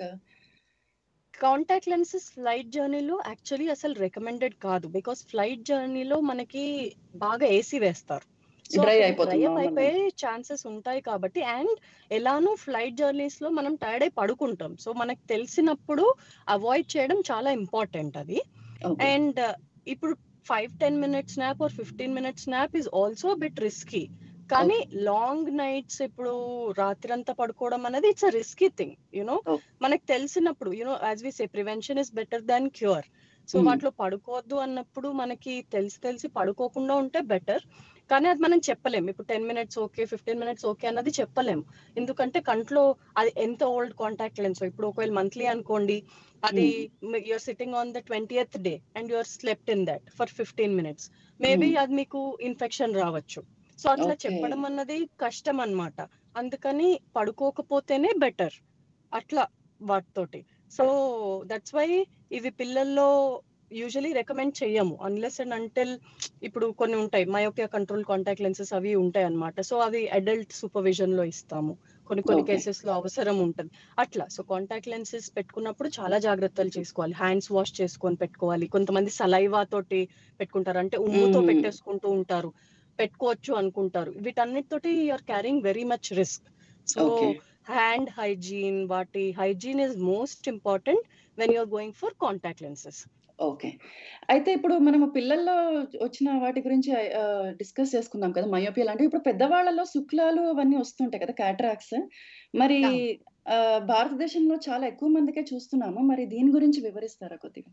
కాంటాక్ట్ లెన్సెస్ ఫ్లైట్ జర్నీలో యాక్చువల్లీ అసలు రికమెండెడ్ కాదు బికాస్ ఫ్లైట్ జర్నీలో మనకి బాగా ఏసీ వేస్తారు సో Dry డ్రై అయిపోతుంది అప్ normal అయిపోయే ఛాన్సెస్ ఉంటాయి కాబట్టి అండ్ ఎలానో ఫ్లైట్ జర్నీస్ లో మనం టైర్డ్ అయి పడుకుంటాం సో మనకు తెలిసినప్పుడు అవాయిడ్ చేయడం చాలా ఇంపార్టెంట్ అది ఓకే అండ్ ఇప్పుడు five ten minutes snap or fifteen minutes snap is also bit risky కానీ లాంగ్ నైట్స్ ఇప్పుడు రాత్రంతా పడుకోవడం అనేది it's a risky thing you know Okay. మనకు తెలిసినప్పుడు you know as we say prevention is better than cure so Hmm. వాటిలో పడుకోవద్దు అన్నప్పుడు మనకి తెలిసి తెలిసి పడుకోకుండా ఉంటే బెటర్ కానీ అది మనం చెప్పలేం ఇప్పుడు ten minutes okay fifteen minutes okay అన్నది చెప్పలేం ఎందుకంటే కంట్లో అది ఎంత ఓల్డ్ కాంటాక్ట్ లెన్స్ ఇప్పుడు ఒకవేళ మంత్లీ అనుకోండి అది you're sitting on the twentieth day and you're slept in that for fifteen minutes maybe Hmm. అది మీకు ఇన్ఫెక్షన్ రావచ్చు సో అట్లా Okay. చెప్పడం అన్నది కష్టం అన్నమాట అందుకని పడుకోకపోతేనే బెటర్ అట్లా వాటితోటి సో దట్స్ వై ఇవి పిల్లల్లో యూజువలీ రికమెండ్ చెయ్యము అన్లెస్ అండ్ అంటిల్ ఇప్పుడు కొన్ని ఉంటాయి మయోపియా కంట్రోల్ కాంటాక్ట్ లెన్సెస్ అవి ఉంటాయి అన్నమాట సో అవి అడల్ట్ సూపర్విజన్ లో ఇస్తాము కొన్ని కొన్ని Okay. కేసెస్ లో అవసరం ఉంటుంది అట్లా సో కాంటాక్ట్ లెన్సెస్ పెట్టుకున్నప్పుడు చాలా జాగ్రత్తలు చేసుకోవాలి హ్యాండ్స్ వాష్ చేసుకొని పెట్టుకోవాలి కొంతమంది సలైవా తోటి పెట్టుకుంటారు అంటే ఉమ్ముతో Mm. పెట్టేసుకుంటూ ఉంటారు పెట్టుకోవచ్చు అనుకుంటారు వీటన్నిటితోటి are carrying very much risk so okay hand hygiene వాటి hygiene is most important when you're going for contact lenses okay అయితే ఇప్పుడు మనము పిల్లల్లో వచ్చిన వాటి గురించి డిస్కస్ చేసుకుందాం కదా మయోపియా లాంటివి ఇప్పుడు పెద్దవాళ్ళలో శుక్లాలు అవన్నీ వస్తుంటాయి కదా క్యాటరాక్స్ మరి అవును. ఆ, భారతదేశంలో చాలా ఎక్కువ మందికే చూస్తున్నాము మరి దీని గురించి వివరిస్తారా కొద్దిగా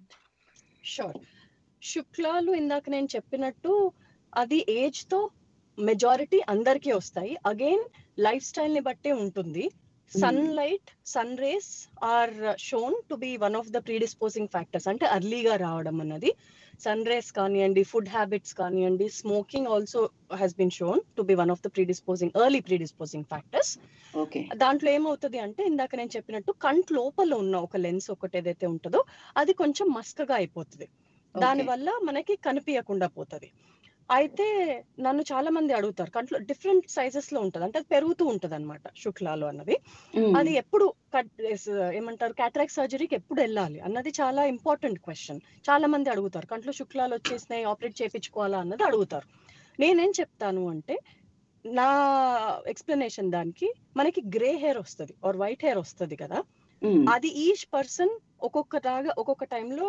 షూర్ శుక్లాలు ఇందాక నేను చెప్పినట్టు అది ఏజ్ తో మెజారిటీ అందరికీ వస్తాయి అగైన్ లైఫ్ స్టైల్ ని బట్టే ఉంటుంది sunlight sun rays are shown to be one of the predisposing factors అంటే అర్లీగా రావడం అన్నది సన్ రేస్ కానివ్వండి ఫుడ్ హ్యాబిట్స్ కానివ్వండి smoking also has been shown to be one of the predisposing early predisposing factors okay దాంట్లో ఏమవుతుంది అంటే ఇందాక నేను చెప్పినట్టు కంట్ లోపల ఉన్న ఒక లెన్స్ ఒకటి ఏదైతే ఉంటుందో అది కొంచెం మస్కగా అయిపోతుంది దాని వల్ల మనకి కనిపించకుండా పోతుంది అయితే నన్ను చాలా మంది అడుగుతారు కంట్లో డిఫరెంట్ సైజెస్ లో ఉంటది అంటే అది పెరుగుతూ ఉంటది అనమాట శుక్లాలు అన్నది అది ఎప్పుడు కట్ ఏమంటారు క్యాటరాక్ట్ సర్జరీకి ఎప్పుడు వెళ్ళాలి అన్నది చాలా ఇంపార్టెంట్ క్వశ్చన్ చాలా మంది అడుగుతారు కంట్లో శుక్లాలు వచ్చేసినాయి ఆపరేట్ చేయించుకోవాలా అన్నది అడుగుతారు నేనేం చెప్తాను అంటే నా ఎక్స్ప్లెనేషన్ దానికి మనకి గ్రే హెయిర్ వస్తుంది ఆర్ వైట్ హెయిర్ వస్తుంది కదా అది ఈచ్ పర్సన్ ఒక్కొక్క రాగా ఒక్కొక్క టైంలో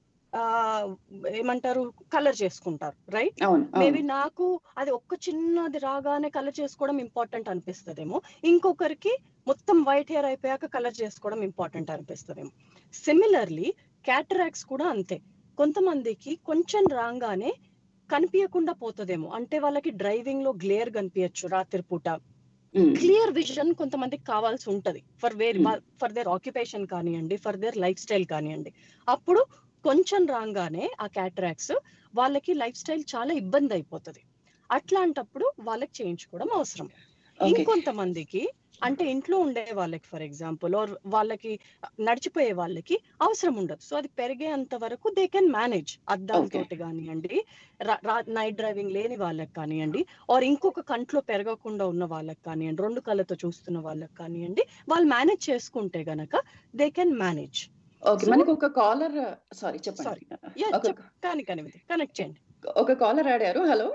ఏమంటారు కలర్ చేసుకుంటారు రైట్ అవును మేబీ అవును నాకు అది ఒక్క చిన్నది రాగానే కలర్ చేసుకోవడం ఇంపార్టెంట్ అనిపిస్తుందేమో ఇంకొకరికి మొత్తం వైట్ హెయిర్ అయిపోయాక కలర్ చేసుకోవడం ఇంపార్టెంట్ అనిపిస్తుందేమో సిమిలర్లీ క్యాటరాక్స్ కూడా అంతే కొంతమందికి కొంచెం రాగానే కనిపించకుండా పోతుందేమో అంటే వాళ్ళకి డ్రైవింగ్ లో గ్లేర్ కనిపించచ్చు రాత్రిపూట ఉమ్, క్లియర్ విజన్ కొంతమందికి కావాల్సి ఉంటది for where Hmm. For their occupation కానివ్వండి ఫర్ దేర్ లైఫ్ స్టైల్ కానివ్వండి అప్పుడు కొంచెం రాగానే ఆ క్యాటరాక్స్ వాళ్ళకి లైఫ్ స్టైల్ చాలా ఇబ్బంది అయిపోతుంది అట్లాంటప్పుడు వాళ్ళకి చేయించుకోవడం అవసరం ఓకే ఇంకొంతమందికి అంటే ఇంట్లో ఉండే వాళ్ళకి ఫర్ ఎగ్జాంపుల్ ఆర్ వాళ్ళకి నడిచిపోయే వాళ్ళకి అవసరం ఉండదు సో అది పెరిగేంత వరకు దే కెన్ మేనేజ్ అద్దాలతోటి కానివ్వండి నైట్ డ్రైవింగ్ లేని వాళ్ళకి కానివ్వండి ఆర్ ఇంకొక కంట్లో పెరగకుండా ఉన్న వాళ్ళకి కానివ్వండి రెండు కళ్ళతో చూస్తున్న వాళ్ళకి కానివ్వండి వాళ్ళు మేనేజ్ చేసుకుంటే గనక they can manage okay So- మనకు ఒక కాలర్ సారీ Sorry. చెప్పండి యా ఒక కానీ కానీ కనెక్ట్ చేయండి ఒక కాలర్ ఆడారు హలో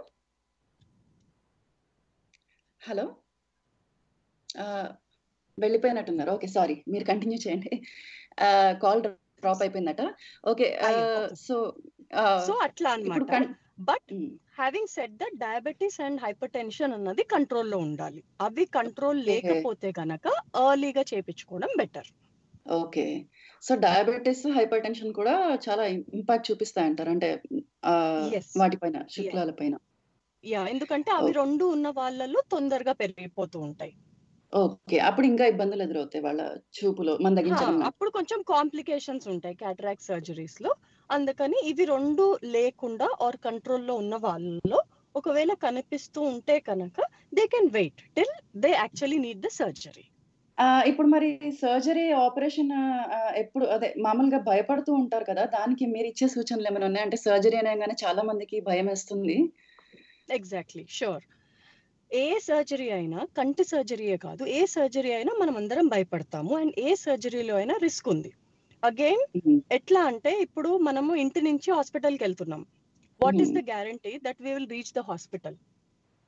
హలో ఆ, వెళ్ళిపోయినట్టున్నారు ఓకే సారీ మీరు కంటిన్యూ చేయండి కాల్ డ్రాప్ అయిపోయిందట ఓకే అయ్యో, okay. సో సో అట్లా ఇప్పుడు అన్నమాట కన్- but um, having set the diabetes and hypertension అన్నది కంట్రోల్లో ఉండాలి అవి కంట్రోల్ Okay. లేకపోతే గనక ఎర్లీగా చేపించుకోవడం better okay so diabetes hypertension కూడా చాలా ఇంపాక్ట్ చూపిస్తాయి అంటారు అంటే ఆ, Yes. వాటిపైన శుక్లాల పైన యా ఎందుకంటే అవి Okay. రెండు ఉన్న వాళ్ళలో తొందరగా పెరిగిపోతూ ఉంటాయి ఓకే అప్పుడు ఇంకా ఇబ్బందులు ఎదురవుతాయి వాళ్ళ చూపులో హా, మందగించడం అప్పుడు కొంచెం కాంప్లికేషన్స్ ఉంటాయి క్యాటరాక్ట్ సర్జరీస్ లో అందుకని ఇవి రెండు లేకుండా ఆర్ కంట్రోల్లో ఉన్న వాళ్ళలో ఒకవేళ కనిపిస్తూ ఉంటే కనుక they can wait till they actually need the surgery ఆ, ఇప్పుడు మరి సర్జరీ ఆపరేషన్ ఎప్పుడు అదే మామూలుగా భయపడుతూ ఉంటారు కదా దానికి మీరు ఇచ్చే సూచనలు ఏమైనా ఉన్నాయి అంటే సర్జరీ అనగానే చాలా మందికి భయం వేస్తుంది ఎగ్జాక్ట్లీ షూర్ ఏ సర్జరీ అయినా కంటి సర్జరీయే కాదు ఏ సర్జరీ అయినా మనం అందరం భయపడతాము అండ్ ఏ సర్జరీలో అయినా రిస్క్ ఉంది అగైన్ ఎట్లా అంటే ఇప్పుడు మనము ఇంటి నుంచి హాస్పిటల్కి వెళ్తున్నాం what is the guarantee that we will reach the hospital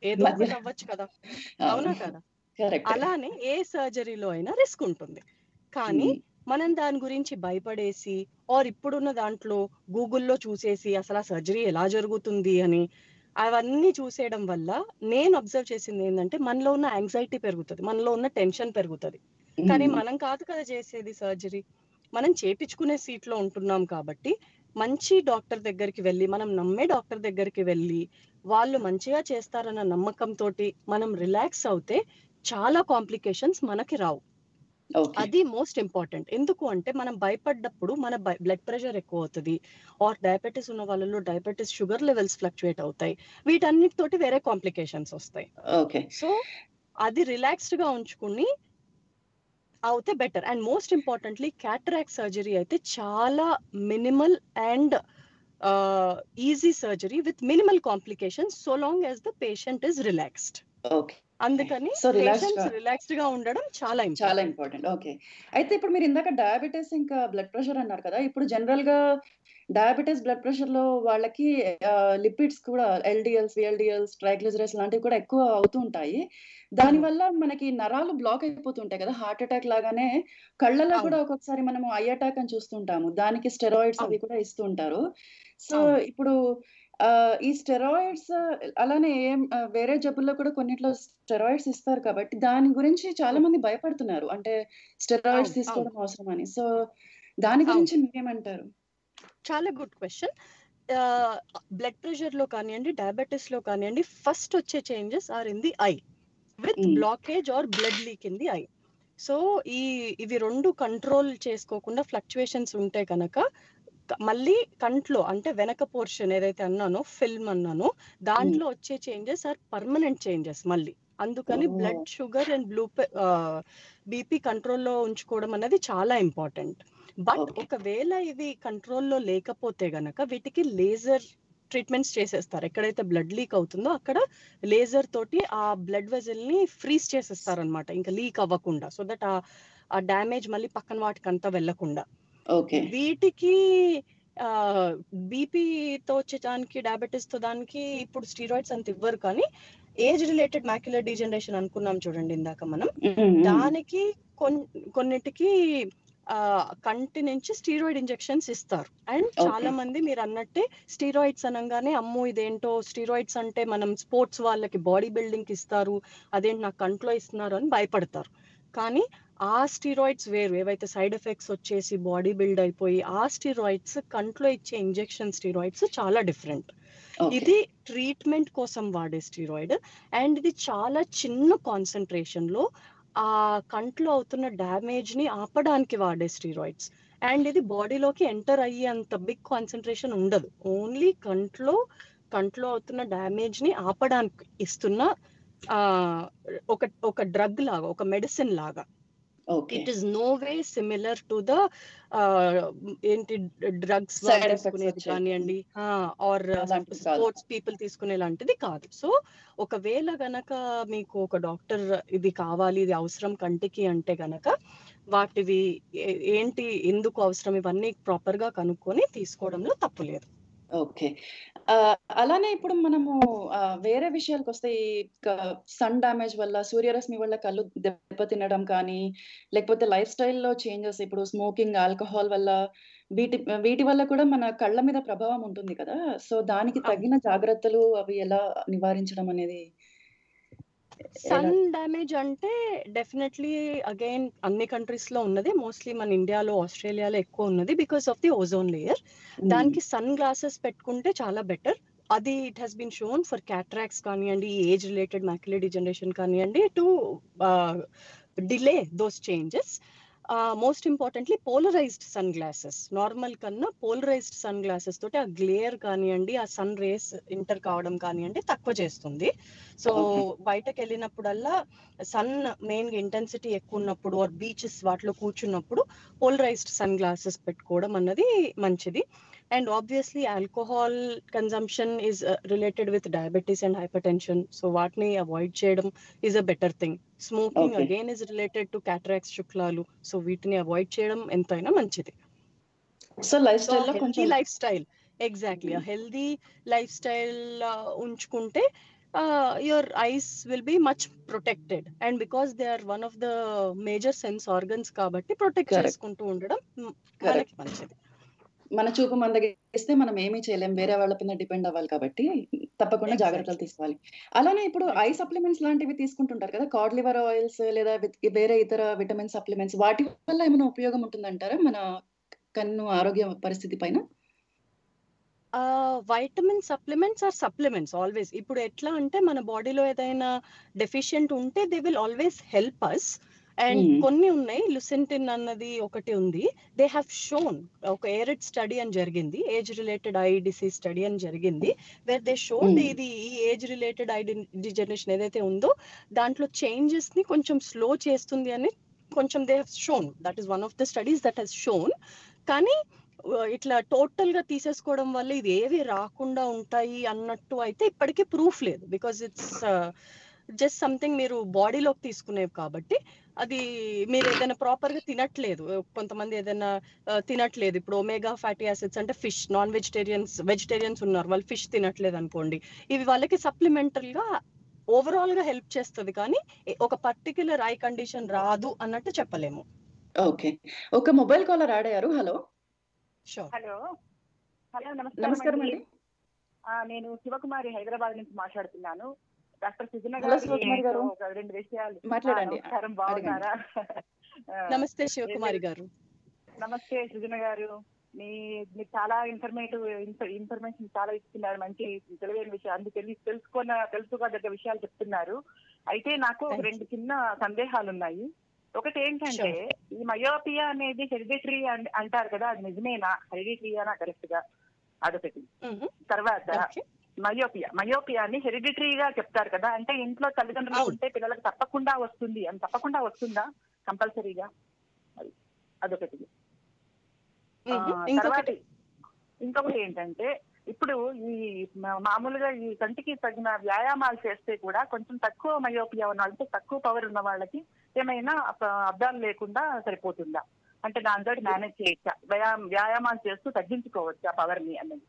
ఏదో ఒకటి మధ్య- అవ్వచ్చు కదా అవునా కదా కరెక్ట్ అలానే ఏ సర్జరీలో అయినా రిస్క్ ఉంటుంది కానీ మనం దాని గురించి భయపడేసి ఆర్ ఇప్పుడున్న దాంట్లో గూగుల్లో చూసేసి అసలు ఆ సర్జరీ ఎలా జరుగుతుంది అని అవన్నీ చూసేయడం వల్ల నేను అబ్జర్వ్ చేసింది ఏంటంటే మనలో ఉన్న యాంగ్జైటీ పెరుగుతుంది మనలో ఉన్న టెన్షన్ పెరుగుతుంది కానీ మనం కాదు కదా చేసేది సర్జరీ మనం చేపించుకునే సీట్ లో ఉంటున్నాం కాబట్టి మంచి డాక్టర్ దగ్గరికి వెళ్ళి మనం నమ్మే డాక్టర్ దగ్గరికి వెళ్ళి వాళ్ళు మంచిగా చేస్తారన్న నమ్మకంతో మనం రిలాక్స్ అవుతే చాలా కాంప్లికేషన్స్ మనకి రావు ఓకే అది మోస్ట్ ఇంపార్టెంట్ ఎందుకు అంటే మనం భయపడ్డప్పుడు మన బ్లడ్ ప్రెషర్ ఎక్కువ అవుతుంది ఆర్ డయాబెటీస్ ఉన్న వాళ్ళలో డయాబెటీస్ షుగర్ లెవెల్స్ ఫ్లక్చుయేట్ అవుతాయి వీటన్నిటితోటి వేరే కాంప్లికేషన్స్ వస్తాయి ఓకే సో అది రిలాక్స్డ్ గా ఉంచుకుని అవుతే better and most importantly cataract surgery అయితే చాలా minimal and easy surgery with minimal complications so long as the patient is relaxed okay అందుకని So, relaxed పేషెంట్స్ గా- రిలాక్స్డ్ గా ఉండడం చాలా చాలా ఇంపార్టెంట్ ఇంపార్టెంట్ ఓకే అయితే ఇప్పుడు మీరు ఇందాక డయాబెటీస్ ఇంకా బ్లడ్ ప్రెషర్ అన్నారు కదా ఇప్పుడు జనరల్ గా డయాబెటీస్ బ్లడ్ ప్రెషర్ లో వాళ్ళకి లిపిడ్స్ కూడా ఎల్డిఎల్స్ విఎల్డిఎల్స్ ట్రైగ్లిజరైడ్స్ లాంటివి కూడా ఎక్కువ అవుతూ ఉంటాయి దాని వల్ల మనకి నరాలు బ్లాక్ అయిపోతుంటాయి కదా హార్ట్ అటాక్ లాగానే కళ్ళలో కూడా అవును. ఒక్కొక్కసారి మనము ఐ అటాక్ అని చూస్తుంటాము దానికి స్టెరాయిడ్స్ అవి అవును. కూడా ఇస్తూ ఉంటారు సో అవును. ఇప్పుడు ఆ, ఈ స్టెరాయిడ్స్ అలానే ఏం ఆ, వేరే జబ్బుల్లో కూడా కొన్నిట్లో స్టెరాయిడ్స్ ఇస్తారు కాబట్టి దాని గురించి చాలా మంది భయపడుతున్నారు అంటే స్టెరాయిడ్స్ అవును, తీసుకోవడం అవసరమని సో దాని అవును. గురించి మీరేమంటారు చాలా గుడ్ క్వశ్చన్ బ్లడ్ ప్రెషర్ లో కానివ్వండి డయాబెటీస్ లో కానివ్వండి ఫస్ట్ వచ్చే changes are in the eye with Mm. Blockage or blood leak in the eye so ఈ ఇవి రెండు కంట్రోల్ చేసుకోకుండా ఫ్లక్చుయేషన్స్ ఉంటే కనుక క- మళ్ళీ కంట్లో అంటే వెనక పోర్షన్ ఏదైతే అన్నానో ఫిల్మ్ అన్నానో దాంట్లో వచ్చే చేంజెస్ ఆర్ పర్మనెంట్ చేంజెస్ మళ్ళీ అందుకని Oh. Blood sugar and blue BP కంట్రోల్లో ఉంచుకోవడం అనేది చాలా ఇంపార్టెంట్ బట్ Okay. ఒకవేళ ఇవి కంట్రోల్లో లేకపోతే గనక వీటికి లేజర్ ట్రీట్మెంట్స్ చేసేస్తారు ఎక్కడైతే బ్లడ్ లీక్ అవుతుందో అక్కడ లేజర్ తోటి ఆ బ్లడ్ వెజల్ ని ఫ్రీజ్ చేసేస్తారు అనమాట ఇంకా లీక్ అవ్వకుండా సో దట్ ఆ డ్యామేజ్ మళ్ళీ పక్కన వాటికి అంతా వెళ్లకుండా ఓకే వీటికి బీపీతో వచ్చే దానికి డయాబెటీస్ తో దానికి ఇప్పుడు స్టీరాయిడ్స్ అంత ఇవ్వరు కానీ ఏజ్ రిలేటెడ్ మ్యాక్యులర్ డిజనరేషన్ అనుకున్నాం చూడండి ఇందాక మనం దానికి కొన్- కొన్నిటికి ఆ కంటి నుంచి స్టీరాయిడ్ ఇంజెక్షన్స్ ఇస్తారు అండ్ Okay. చాలా మంది మీరు అన్నట్టే స్టీరాయిడ్స్ అనగానే అమ్మో ఇదేంటో స్టీరాయిడ్స్ అంటే మనం స్పోర్ట్స్ వాళ్ళకి బాడీ బిల్డింగ్ కి ఇస్తారు అదేంటి నాకు కంట్లో ఇస్తున్నారు అని భయపడతారు కానీ ఆ స్టీరాయిడ్స్ వేరు ఏవైతే సైడ్ ఎఫెక్ట్స్ వచ్చేసి బాడీ బిల్డ్ అయిపోయి ఆ స్టీరాయిడ్స్ కంట్లో ఇచ్చే ఇంజెక్షన్ స్టీరాయిడ్స్ చాలా డిఫరెంట్ ఇది ట్రీట్మెంట్ కోసం వాడే స్టీరాయిడ్ అండ్ ఇది చాలా చిన్న కాన్సన్ట్రేషన్ లో ఆ కంట్లో అవుతున్న డ్యామేజ్ ని ఆపడానికి వాడే స్టీరాయిడ్స్ అండ్ ఇది బాడీలోకి ఎంటర్ అయ్యేంత బిగ్ కాన్సన్ట్రేషన్ ఉండదు ఓన్లీ కంట్లో కంట్లో అవుతున్న డ్యామేజ్ ని ఆపడానికి ఇస్తున్న ఆ ఒక ఒక డ్రగ్ లాగా ఒక మెడిసిన్ లాగా okay it is no way similar to the ఏంటి డ్రగ్స్ Side effects తీసుకునేది వచ్చేవి. కానివ్వండి ఆర్ అలాంటివి కాదు. స్పోర్ట్స్ పీపుల్ తీసుకునే లాంటిది కాదు సో ఒకవేళ గనక మీకు ఒక డాక్టర్ ఇది కావాలి ఇది అవసరం కంటికి అంటే గనక వాటివి ఏ- ఏంటి ఎందుకు అవసరం ఇవన్నీ ప్రాపర్ గా కనుక్కొని తీసుకోవడంలో తప్పు లేదు ఓకే ఆ, అలానే ఇప్పుడు మనము ఆ, వేరే విషయాలకు వస్తే ఈ సన్ డ్యామేజ్ వల్ల సూర్యరశ్మి వల్ల కళ్ళు దెబ్బతినడం కానీ లేకపోతే లైఫ్ స్టైల్లో చేంజెస్ ఇప్పుడు స్మోకింగ్ ఆల్కహాల్ వల్ల వీటి వీటి వల్ల కూడా మన కళ్ళ మీద ప్రభావం ఉంటుంది కదా సో దానికి అవును. తగిన జాగ్రత్తలు అవి ఎలా నివారించడం అనేది సన్ డ్యామేజ్ అంటే డెఫినెట్లీ అగైన్ అన్ని కంట్రీస్ లో ఉన్నది మోస్ట్లీ మన ఇండియాలో ఆస్ట్రేలియాలో ఎక్కువ ఉన్నది because of the ozone layer దానికి సన్ గ్లాసెస్ పెట్టుకుంటే చాలా బెటర్ అది it has been shown for cataracts కానివ్వండి ఏజ్ రిలేటెడ్ మ్యాక్యులర్ డిజనరేషన్ కానివ్వండి to delay those changes most importantly polarized sun glasses normal కన్నా పోలరైజ్డ్ సన్ గ్లాసెస్ తోటి ఆ గ్లేయర్ కానివ్వండి ఆ సన్ రేస్ ఇంటర్ కావడం కానివ్వండి తక్కువ చేస్తుంది సో Okay. బయటకు వెళ్ళినప్పుడల్లా సన్ మెయిన్ ఇంటెన్సిటీ ఎక్కువ ఉన్నప్పుడు ఆర్ బీచెస్ వాటిలో కూర్చున్నప్పుడు పోలరైజ్డ్ సన్ గ్లాసెస్ పెట్టుకోవడం అన్నది మంచిది and obviously alcohol consumption is related with diabetes and hypertension so వాటిని అవాయిడ్ చేయడం is a better thing smoking Okay. Again is related to cataracts శుక్లాలు సో వీటిని అవాయిడ్ చేయడం ఎంతైనా మంచిది సో లైఫ్ సో స్టైల్లో హెల్తీ కొంచెం life style exactly healthy life style ఉంచుకుంటే your eyes will be much protected and because they are one of the major sense organs కాబట్టి ప్రొటెక్ట్ Correct. చేసుకుంటూ ఉండడం మ్, Correct. మనకి మంచిది మన చూపు మందగిస్తే మనం ఏమీ చేయలేం వేరే వాళ్ళ పైన డిపెండ్ అవ్వాలి కాబట్టి తప్పకుండా Exactly. జాగ్రత్తలు తీసుకోవాలి అలానే ఇప్పుడు ఐ సప్లిమెంట్స్ లాంటివి తీసుకుంటుంటారు కదా కార్డ్ లివర్ ఆయిల్స్ లేదా విత్- వేరే ఇతర విటమిన్ సప్లిమెంట్స్ వాటి వల్ల ఏమైనా ఉపయోగం ఉంటుందంటారా మన కన్ను ఆరోగ్య పరిస్థితి పైన vitamin supplements or supplements always ఇప్పుడు ఎట్లా అంటే మన బాడీలో ఏదైనా డెఫిషియెంట్ ఉంటే they will always help us and Hmm. కొన్ని ఉన్నాయి లుసెంటిన్ అన్నది ఒకటి ఉంది దే హ్యావ్ షోన్ ఒక ఏరెడ్ స్టడీ అని జరిగింది age related eye disease study అని జరిగింది వేర్ దే షోన్ Hmm. ఇది ఈ ఏజ్ రిలేటెడ్ ఐ డిజనరేషన్ ఏదైతే ఉందో దాంట్లో చేంజెస్ ని కొంచెం స్లో చేస్తుంది అని కొంచెం they have shown that is one of the studies that has shown కానీ uh, ఇట్లా టోటల్ గా తీసేసుకోవడం వల్ల ఇది ఏవి రాకుండా ఉంటాయి అన్నట్టు అయితే ఇప్పటికీ ప్రూఫ్ లేదు బికాస్ ఇట్స్ జస్ట్ సంథింగ్ మీరు బాడీలోకి తీసుకునేవి కాబట్టి అది మీరు ఏదైనా ప్రాపర్ గా తినట్లేదు కొంతమంది ఏదైనా uh, తినట్లేదు ఇప్పుడు ఒమేగా ఫ్యాటీ యాసిడ్స్ అంటే ఫిష్ నాన్ వెజిటేరియన్స్ వెజిటేరియన్స్ ఉన్నారు వాళ్ళు ఫిష్ తినట్లేదు అనుకోండి ఇవి వాళ్ళకి సప్లిమెంటరీ గా ఓవరాల్ గా హెల్ప్ చేస్తుంది కానీ ఏ- ఒక పర్టిక్యులర్ ఐ కండిషన్ రాదు అన్నట్టు చెప్పలేము ఓకే ఒక మొబైల్ కాలర్ ఆడారు హలో షూర్ హలో హలో నమస్కారం నమస్కారం అండి అండి ఆ, నేను శివకుమారి హైదరాబాద్ నుంచి మాట్లాడుతున్నాను డాక్టర్ సుజన హలో, శివకుమారి గారు. ఒక రెండు విషయాలు మాట్లాడండి. ఆ, నమస్కారం బాగున్నారా ఆ, నమస్తే శివకుమారి గారు నమస్తే సృజన గారు మీ మీరు చాలా ఇన్ఫర్మేటివ్ ఇన్ఫర్మేషన్ చాలా ఇస్తున్నారు మంచి తెలివైన విషయాలు అందుకు తెలి తెలుసుకున్న తెలుసుకోదగ్గ విషయాలు చెప్తున్నారు అయితే నాకు Thank you. రెండు చిన్న సందేహాలు ఉన్నాయి ఒకటి ఏంటంటే ఈ మయోపియా అనేది హెరిడిటరీ అంటారు కదా అది నిజమేనా హెరిడిటరీనా కరెక్ట్ గా అదొకటి తర్వాత ఓకే మయోపియా మయోపియాని హెరిడిటరీగా చెప్తారు కదా అంటే ఇంట్లో తల్లిదండ్రులు అవును. ఉంటే పిల్లలకు తప్పకుండా వస్తుంది అని తప్పకుండా వస్తుందా కంపల్సరీగా అది అదొకటి ఆ, ఇంకొకటి తర్వాతి ఇంకొకటి ఏంటంటే ఇప్పుడు ఈ మా- మామూలుగా ఈ కంటికి తగిన వ్యాయామాలు చేస్తే కూడా కొంచెం తక్కువ మయోపియా ఉన్న వాళ్ళకి తక్కువ పవర్ ఉన్న వాళ్ళకి ఏమైనా అప- అద్దాలు లేకుండా సరిపోతుందా అంటే దాంతో మేనేజ్ చేయొచ్చా వ్యాయామం వ్యాయామాలు చేస్తూ తగ్గించుకోవచ్చా పవర్ ని అనేది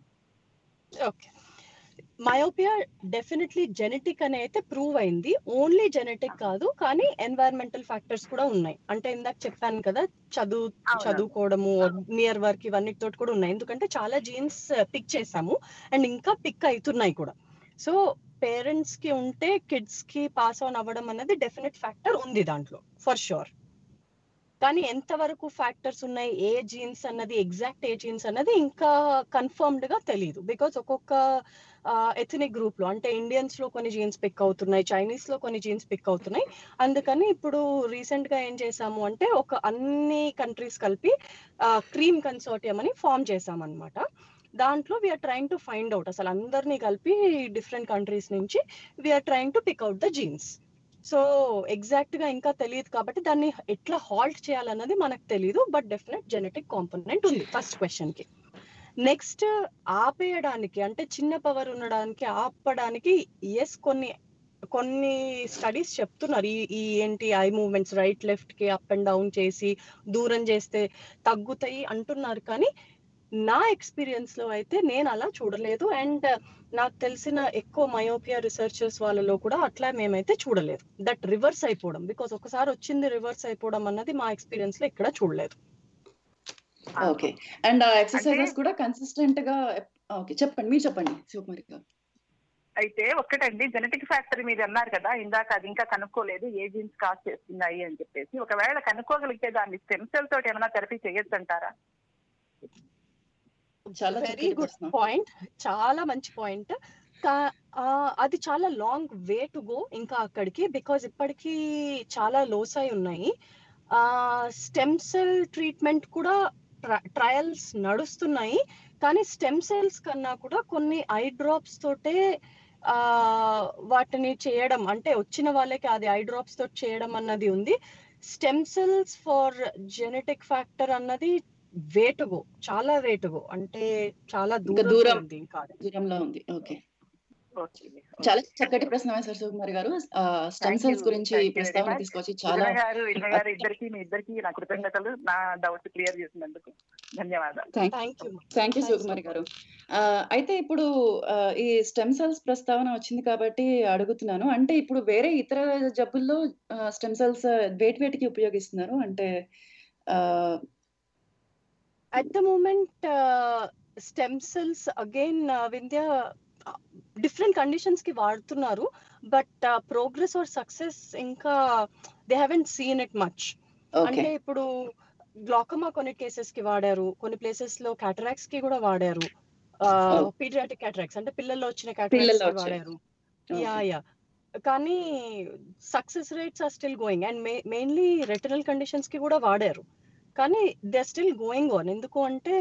ఓకే మయోపియా డెఫినెట్లీ జెనెటిక్ అని అయితే ప్రూవ్ అయింది ఓన్లీ జెనెటిక్ కాదు కానీ ఎన్వైరన్మెంటల్ ఫ్యాక్టర్స్ కూడా ఉన్నాయి అంటే ఇందాక చెప్పాను కదా చదువు అవును. చదువుకోవడము నియర్ వర్క్ ఇవన్నిటితో కూడా ఉన్నాయి ఎందుకంటే చాలా జీన్స్ పిక్ చేసాము అండ్ ఇంకా పిక్ అవుతున్నాయి కూడా సో పేరెంట్స్ కి ఉంటే కిడ్స్ కి పాస్ ఆన్ అవ్వడం అనేది డెఫినెట్ ఫ్యాక్టర్ ఉంది దాంట్లో ఫర్ షూర్ కానీ ఎంత వరకు ఫ్యాక్టర్స్ ఉన్నాయి ఏ జీన్స్ అన్నది ఎగ్జాక్ట్ ఏ జీన్స్ అన్నది ఇంకా కన్ఫర్మ్డ్ గా తెలియదు బికాస్ ఒక్కొక్క ఎథనిక్ గ్రూప్ లో అంటే ఇండియన్స్ లో కొన్ని జీన్స్ పిక్ అవుతున్నాయి చైనీస్ లో కొన్ని జీన్స్ పిక్ అవుతున్నాయి అందుకని ఇప్పుడు రీసెంట్ గా ఏం చేసాము అంటే ఒక అన్ని కంట్రీస్ కలిపి క్రీమ్ కన్సోర్టియం అని ఫామ్ చేసాం అనమాట దాంట్లో we are trying to find out అసలు అందరినీ కలిపి డిఫరెంట్ కంట్రీస్ నుంచి we are trying to pick out the genes so exact గా ఇంకా తెలియదు కాబట్టి దాన్ని ఎట్లా హాల్ట్ చేయాలన్నది మనకు తెలియదు బట్ డెఫినెట్ జెనెటిక్ కాంపోనెంట్ ఉంది ఫస్ట్ క్వశ్చన్ కి నెక్స్ట్ ఆపేయడానికి అంటే చిన్న పవర్ ఉండడానికి ఆపడానికి ఎస్ కొన్ని కొన్ని స్టడీస్ చెప్తున్నారు ఈ ఈ ఏంటి ఐ మూవ్మెంట్స్ రైట్ లెఫ్ట్ కి అప్ అండ్ డౌన్ చేసి దూరం చేస్తే తగ్గుతాయి అంటున్నారు కానీ నా ఎక్స్పీరియన్స్ లో అయితే నేను అలా చూడలేదు అండ్ నాకు తెలిసిన ఎక్కువ మయోపియా రీసెర్చర్స్ వాళ్ళలో కూడా అట్లా మేమైతే చూడలేదు దట్ రివర్స్ అయిపోవడం బికాస్ ఒకసారి వచ్చింది రివర్స్ అయిపోవడం అన్నది మా ఎక్స్పీరియన్స్ లో ఇక్కడ చూడలేదు ఓకే అండ్ ఆ ఎక్సర్సైజెస్ అంటే- కూడా కన్సిస్టెంట్ గా ఓకే చెప్పండి మీరు చెప్పండి శివకుమారి గారు అయితే ఒక్కటండి జెనెటిక్ ఫ్యాక్టర్ మీరు అన్నారు కదా ఇందాక అది ఇంకా కనుక్కోలేదు ఏ జీన్స్ కాజ్ చేస్తున్నాయి అని చెప్పేసి ఒకవేళ కనుక్కోగలిగితే దాన్ని స్టెమ్ సెల్ తోటి ఏమైనా థెరపీ చేయొచ్చు అంటారా చాలా వెరీ చక్కటి గుడ్ ప్రశ్న పాయింట్ చాలా మంచి పాయింట్ అది చాలా లాంగ్ వే టు గో ఇంకా అక్కడికి బికాజ్ ఇప్పటికీ చాలా లోస్ అయి ఉన్నాయి స్టెమ్ సెల్ ట్రీట్మెంట్ కూడా ట్రయల్స్ నడుస్తున్నాయి కానీ స్టెమ్ సెల్స్ కన్నా కూడా కొన్ని ఐ డ్రాప్స్ తోటే ఆ వాటిని చేయడం అంటే వచ్చిన వాళ్ళకి అది ఐ డ్రాప్స్ తోటి చేయడం అన్నది ఉంది stem cells for genetic factor అన్నది వేటుగో చాలా వేటుగో అంటే చాలా దూరం దూరం. ఉంది ఇంకా అది. దూరంలో ఉంది ఓకే ఓకే చాలా చక్కటి ప్రశ్న వేశారు Sukumari garu stem Thank cells you. గురించి Thank you very ప్రస్తావన much. తీసుకొచ్చి చాలా విజయ గారు విజయ గారు ఇద్దరికి మీ ఇద్దరికి నా కృతజ్ఞతలు నా డౌట్ క్లియర్ చేసినందుకు ధన్యవాదాలు thank you thank you Thanks, Sukumari garu ఆ, అయితే ఇప్పుడు ఆ, ఈ స్టెమ్ సెల్స్ ప్రస్తావన వచ్చింది కాబట్టి అడుగుతున్నాను అంటే ఇప్పుడు వేరే ఇతర జబ్బుల్లో స్టెమ్ సెల్స్ వేటి వేటికి ఉపయోగిస్తున్నారు అంటే ఆ, at the moment uh, stem cells again uh, వింధ్య డిఫరెంట్ కండిషన్స్ కి వాడుతున్నారు బట్ ప్రోగ్రెస్ ఆర్ సక్సెస్ ఇంకా they haven't seen it much okay అంటే ఇప్పుడు గ్లాకమా కొన్ని కేసెస్ కి వాడారు కొన్ని ప్లేసెస్ లో క్యాటరాక్స్ కి కూడా వాడారు Oh. పీడియాటిక్ క్యాటరాక్స్ అంటే పిల్లల్లో వచ్చిన పిల్లల్లో క్యాటరాక్స్ కి వచ్చాయి. వాడారు యా యా కానీ success rates are still going and mainly retinal conditions కి కూడా వాడారు కానీ దే స్టిల్ గోయింగ్ ఆన్ ఎందుకు అంటే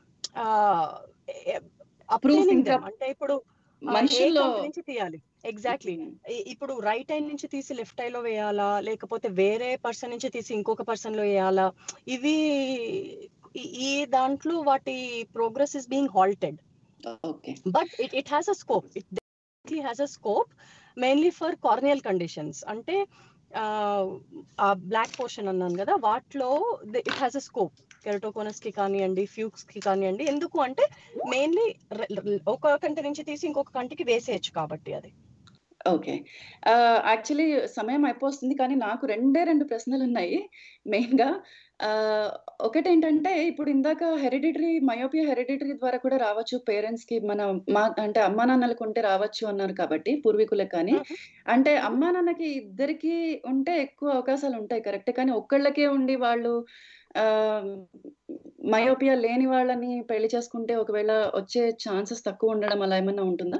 Proof అప్రూవింగ్ ఇంకా అంటే ఇప్పుడు ఆ, ఏ మనుషుల్లో కంటి నుంచి తీయాలి ఎగ్జాక్ట్లీ ఇప్పుడు రైట్ ఐ నుంచి తీసి లెఫ్ట్ ఐ లో వేయాలా లేకపోతే వేరే పర్సన్ నుంచి తీసి ఇంకొక పర్సన్ లో వేయాలా ఇవి ఈ- ఈ దాంట్లో వాటి progress is being halted okay but it it has a scope it definitely has a scope mainly for corneal conditions అంటే ఆ బ్లాక్ పోర్షన్ అన్నాను కదా వాటిలో it has a scope keratoconus కి కానివ్వండి ఫ్యూక్స్ కి కానివ్వండి ఎందుకు అంటే మెయిన్లీ ఒక కంటి నుంచి తీసి ఇంకొక కంటికి వేసేయచ్చు కాబట్టి అది ఓకే యాక్చువల్లీ సమయం అయిపోతుంది కానీ నాకు రెండే రెండు ప్రశ్నలు ఉన్నాయి మెయిన్ గా ఆ, ఒకటేంటంటే ఇప్పుడు ఇందాక హెరిడిటరీ మయోపియా హెరిడిటరీ ద్వారా కూడా రావచ్చు పేరెంట్స్ కి మన మా అంటే అమ్మా నాన్నలకు ఉంటే రావచ్చు అన్నారు కాబట్టి పూర్వీకులకు కానీ అంటే అమ్మా నాన్నకి ఇద్దరికి ఉంటే ఎక్కువ అవకాశాలు ఉంటాయి కరెక్ట్ కానీ ఒక్కళ్ళకే ఉండి వాళ్ళు ఆ మయోపియా లేని వాళ్ళని పెళ్లి చేసుకుంటే ఒకవేళ వచ్చే ఛాన్సెస్ తక్కువ ఉండడం అలా ఏమన్నా ఉంటుందా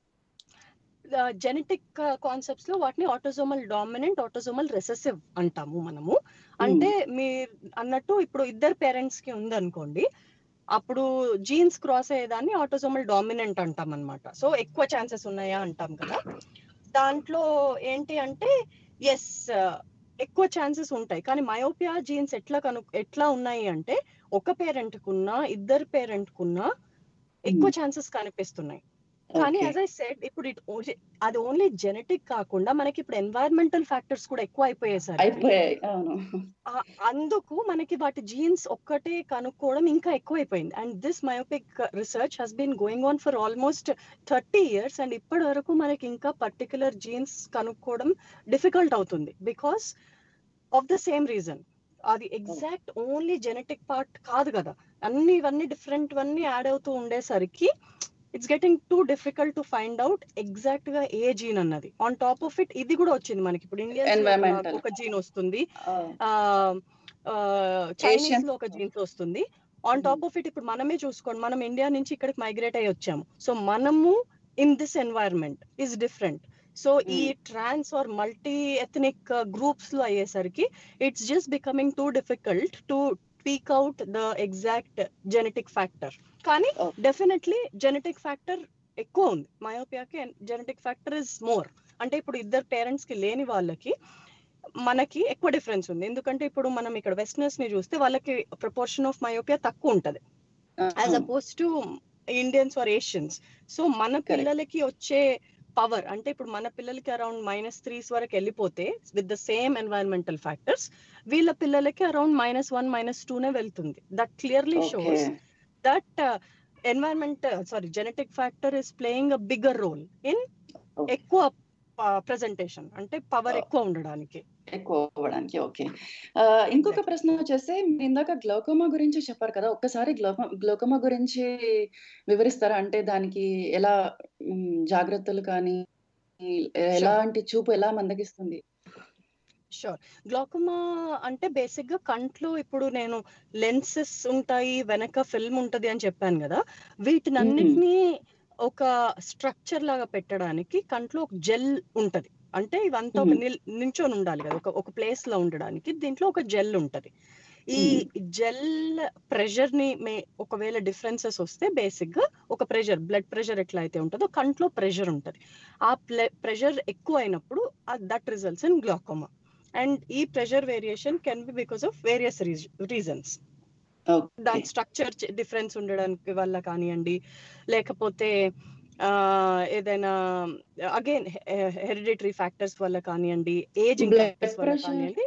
జెనెటిక్ కాన్సెప్ట్స్ లో వాటిని ఆటోజోమల్ డామినెంట్ ఆటోజోమల్ రెసెసివ్ అంటాము మనము అంటే మీరు అన్నట్టు ఇప్పుడు ఇద్దరు పేరెంట్స్ కి ఉందనుకోండి అప్పుడు జీన్స్ క్రాస్ అయ్యేదాన్ని ఆటోజోమల్ డామినెంట్ అంటాం అనమాట సో ఎక్కువ ఛాన్సెస్ ఉన్నాయా అంటాం కదా దాంట్లో ఏంటి అంటే ఎస్ ఎక్కువ ఛాన్సెస్ ఉంటాయి కానీ మయోపియా జీన్స్ ఎట్లా కను ఎట్లా ఉన్నాయి అంటే ఒక పేరెంట్ కున్నా ఇద్దరు పేరెంట్ కున్నా ఎక్కువ ఛాన్సెస్ కనిపిస్తున్నాయి కానీ Okay. యాజ్ ఐ సెడ్ ఇప్పుడు it only- అది ఓన్లీ జెనెటిక్ కాకుండా మనకి ఇప్పుడు ఎన్వైరన్మెంటల్ ఫ్యాక్టర్స్ కూడా ఎక్కువ అయిపోయేసరికి అయిపోయాయి అవును ఆ- అందుకు మనకి వాటి జీన్స్ ఒక్కటే కనుక్కోవడం ఇంకా ఎక్కువైపోయింది and this myopic research has been going on for almost thirty years and ఇప్పటి వరకు మనకి ఇంకా పర్టికులర్ జీన్స్ కనుక్కోవడం డిఫికల్ట్ అవుతుంది because of the same reason అది ఎగ్జాక్ట్ ఓన్లీ జెనెటిక్ పార్ట్ కాదు కదా అన్ని ఇవన్నీ డిఫరెంట్ అన్నీ యాడ్ అవుతూ ఉండేసరికి it's getting too difficult to find out exact గా ఏ జీన్ అన్నది ఆన్ టాప్ ఆఫ్ ఇట్ ఇది కూడా వచ్చింది మనకి ఇప్పుడు ఇండియన్స్ Environmental. ఒక జీన్ వస్తుంది ఆ, చైనీస్ Asian. లో ఒక జీన్స్ వస్తుంది ఆన్ టాప్ ఆఫ్ ఇట్ ఇప్పుడు మనమే చూసుకోండి మనం ఇండియా నుంచి ఇక్కడికి మైగ్రేట్ అయ్యి వచ్చాము సో మనము in this environment is different so ఈ trans or multi ethnic groups లో అయ్యేసరికి it's just becoming too difficult to speak out the exact genetic factor కానీ Okay. డెఫినెట్లీ జెనెటిక్ ఫ్యాక్టర్ ఎక్కువ ఉంది మయోపియాకి జెనెటిక్ ఫ్యాక్టర్ ఇస్ మోర్ అంటే ఇప్పుడు ఇద్దరు పేరెంట్స్ కి లేని వాళ్ళకి మనకి ఎక్కువ డిఫరెన్స్ ఉంది ఎందుకంటే ఇప్పుడు మనం ఇక్కడ వెస్టర్నర్స్ ని చూస్తే వాళ్ళకి ప్రపోర్షన్ ఆఫ్ మయోపియా తక్కువ ఉంటది as oppose to Indians or Asians so మన పిల్లలకి వచ్చే పవర్ అంటే ఇప్పుడు మన పిల్లలకి అరౌండ్ మైనస్ త్రీస్ వరకు వెళ్ళిపోతే with the same environmental factors వీళ్ళ పిల్లలకి అరౌండ్ మైనస్ వన్ మైనస్ టూనే వెళ్తుంది that clearly shows that environment sorry genetic factor is playing a bigger role in Okay. ఎక్కువ ప్రెజెంటేషన్ అంటే పవర్ Oh. ఎక్కువ ఉండడానికి ఎక్కువ అవ్వడానికి ఓకే ఇంకొక ప్రశ్న వచ్చేసి మీరు ఇందాక గ్లోకోమా గురించి చెప్పారు కదా ఒక్కసారి గ్లోకో గ్లోకోమా గురించి వివరిస్తారా అంటే దానికి ఎలా మ్, జాగ్రత్తలు కానీ ఎలాంటి చూపు ఎలా మందగిస్తుంది షూర్ గ్లాకోమా అంటే బేసిక్ గా కంట్లో ఇప్పుడు నేను లెన్సెస్ ఉంటాయి వెనక ఫిల్మ్ ఉంటది అని చెప్పాను కదా వీటినన్నిటినీ ఒక స్ట్రక్చర్ లాగా పెట్టడానికి కంట్లో ఒక జెల్ ఉంటది అంటే ఇవంతా ఒక Mhm. నిల్ నించొని ఉండాలి కదా ఒక ఒక ప్లేస్ లో ఉండడానికి దీంట్లో ఒక జెల్ ఉంటది ఈ జెల్ ప్రెషర్ ని మే ఒకవేళ డిఫరెన్సెస్ వస్తే బేసిక్ గా ఒక ప్రెషర్ బ్లడ్ ప్రెషర్ ఎట్లా అయితే ఉంటుందో కంట్లో ప్రెషర్ ఉంటది ఆ ప్రెషర్ ఎక్కువ అయినప్పుడు that results in glaucoma and ఈ pressure variation can be because of various reasons దాని స్ట్రక్చర్ డిఫరెన్స్ ఉండడానికి వల్ల కానివ్వండి లేకపోతే ఏదైనా అగైన్ హెరిడిటరీ ఫ్యాక్టర్స్ వల్ల కానివ్వండి ఏజింగ్ Blood ఫ్యాక్టర్స్ వల్ల pressure? కానివ్వండి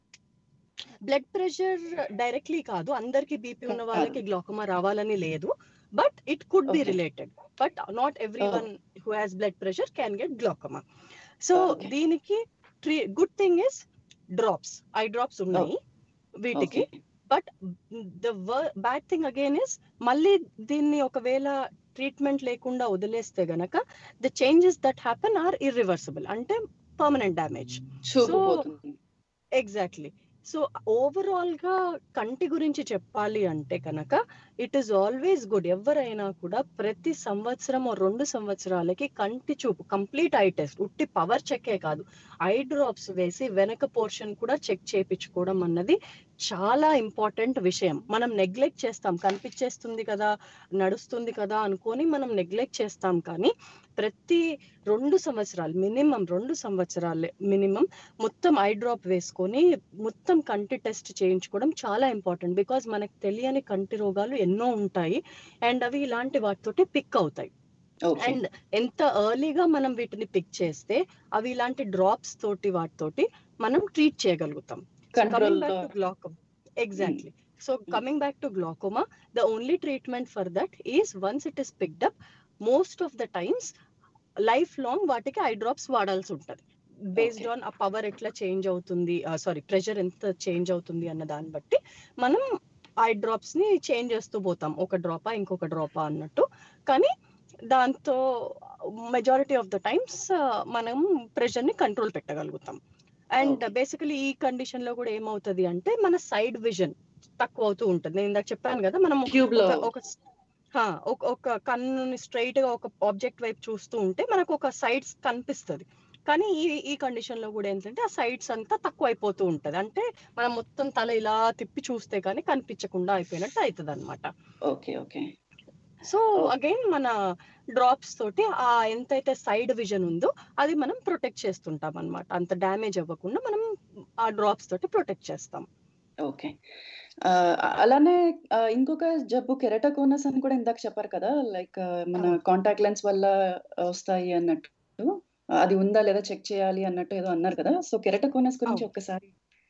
బ్లడ్ ప్రెషర్ డైరెక్ట్లీ కాదు అందరికి బీపీ ఉన్న వాళ్ళకి గ్లాకోమా రావాలని లేదు but it could be Okay. Related but not everyone who has blood pressure can get glaucoma so Okay. దీనికి ట్రీ good thing is drops eye drops ఉన్నాయి వీటికి Okay. But the bad thing again is మళ్ళీ దీన్ని ఒకవేళ ట్రీట్మెంట్ లేకుండా వదిలేస్తే గనక the changes that happen are irreversible అంటే పర్మనెంట్ డ్యామేజ్ చూపు So- పోతుంది ఎగ్జాక్ట్లీ సో ఓవరాల్ గా కంటి గురించి చెప్పాలి అంటే కనుక ఇట్ ఈస్ ఆల్వేస్ గుడ్ ఎవరైనా కూడా ప్రతి సంవత్సరం ఓ రెండు సంవత్సరాలకి కంటి చూపు కంప్లీట్ ఐ టెస్ట్ ఉట్టి పవర్ చెక్కే కాదు ఐ డ్రాప్స్ వేసి వెనక పోర్షన్ కూడా చెక్ చేయించుకోవడం అన్నది చాలా ఇంపార్టెంట్ విషయం మనం నెగ్లెక్ట్ చేస్తాం కనిపించేస్తుంది కదా నడుస్తుంది కదా అనుకొని మనం నెగ్లెక్ట్ చేస్తాం కానీ ప్రతి రెండు సంవత్సరాలు మినిమం రెండు సంవత్సరాలు మినిమం మొత్తం ఐ డ్రాప్ వేసుకొని మొత్తం కంటి టెస్ట్ చేయించుకోవడం చాలా ఇంపార్టెంట్ బికాజ్ మనకు తెలియని కంటి రోగాలు ఎన్నో ఉంటాయి అండ్ అవి ఇలాంటి వాటితోటి పిక్ అవుతాయి ఓకే అండ్ ఎంత ఎర్లీగా మనం వీటిని పిక్ చేస్తే అవి ఇలాంటి డ్రాప్స్ తోటి వాటితోటి మనం ట్రీట్ చేయగలుగుతాం control coming back to glaucoma exactly so coming back to glaucoma the only treatment for that is once it is picked up most of the times life long వాటికి ఐ డ్రాప్స్ వాడాల్సి ఉంటది బేస్డ్ Okay. ఆన్ ఆ పవర్ ఎట్లా చేంజ్ అవుతుంది సారీ ప్రెషర్ ఎంత చేంజ్ అవుతుంది అన్న దాన్ని బట్టి మనం ఐ డ్రాప్స్ ని చేంజ్ చేస్తూ పోతాం ఒక డ్రాపా ఇంకొక డ్రాపా అన్నట్టు కానీ దాంతో మెజారిటీ ఆఫ్ ద టైమ్స్ మనం ప్రెషర్ ని కంట్రోల్ పెట్టగలుగుతాం అండ్ Okay. బేసికలీ ఈ కండిషన్ లో కూడా ఏమవుతుంది అంటే మన సైడ్ విజన్ తక్కువ అవుతూ ఉంటుంది నేను ఇందాక చెప్పాను కదా మనం ట్యూబ్ లో ఒక- ఒక హా, ఒక ఒక కన్నుని స్ట్రైట్ గా ఒక ఆబ్జెక్ట్ వైపు చూస్తూ ఉంటే మనకు ఒక సైడ్స్ కనిపిస్తది కానీ ఈ ఈ కండిషన్ లో కూడా ఏంటంటే ఆ సైడ్స్ అంతా తక్కువ అయిపోతూ ఉంటది అంటే మనం మొత్తం తల ఇలా తిప్పి చూస్తే కానీ కనిపించకుండా అయిపోయినట్టు అవుతుంది అనమాట okay okay so Oh. Again మన డ్రాప్స్ తోటి ఆ ఎంతైతే సైడ్ విజన్ ఉందో అది మనం ప్రొటెక్ట్ చేస్తుంటాం అన్నమాట అంత డ్యామేజ్ అవ్వకుండా మనం ఆ డ్రాప్స్ తోటి ప్రొటెక్ట్ చేస్తాం ఓకే ఆ, అలానే ఆ, ఇంకొక జబ్బు కెరటోకోనస్ అని కూడా ఇందాక చెప్పారు కదా లైక్ మన అవును. కాంటాక్ట్ లెన్స్ వల్ల వస్తాయి అన్నట్టు అది ఉందా లేదా చెక్ చేయాలి అన్నట్టు ఏదో అన్నారు కదా సో కెరటోకోనస్ గురించి అవును. ఒక్కసారి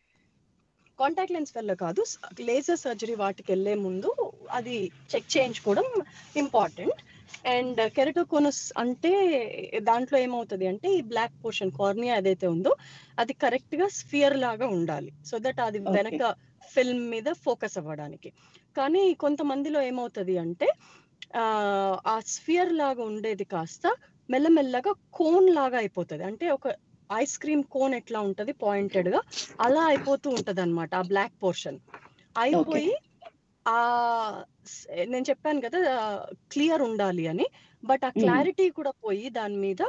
కాంటాక్ట్ లెన్స్ వల్ల కాదు లేజర్ సర్జరీ వాటికి వెళ్లే ముందు అది చెక్ చేయించుకోవడం ఇంపార్టెంట్ అండ్ కెరటోకోనస్ అంటే దాంట్లో ఏమవుతుంది అంటే ఈ బ్లాక్ పోర్షన్ కార్నియా ఏదైతే ఉందో అది కరెక్ట్ గా స్ఫియర్ లాగా ఉండాలి సో దట్ అది Okay. వెనక ఫిల్మ్ మీద ఫోకస్ అవ్వడానికి కానీ కొంతమందిలో ఏమవుతుంది అంటే ఆ, ఆ స్ఫియర్ లాగా ఉండేది కాస్త మెల్లమెల్లగా కోన్ లాగా అయిపోతుంది అంటే ఒక ఐస్ క్రీమ్ కోన్ ఎట్లా ఉంటది పాయింటెడ్ గా అలా అయిపోతూ ఉంటది అనమాట ఆ బ్లాక్ పోర్షన్ అయిపోయి ఆ స్- నేను చెప్పాను కదా క్లియర్ ఉండాలి అని బట్ ఆ Mm. క్లారిటీ కూడా పోయి దాని మీద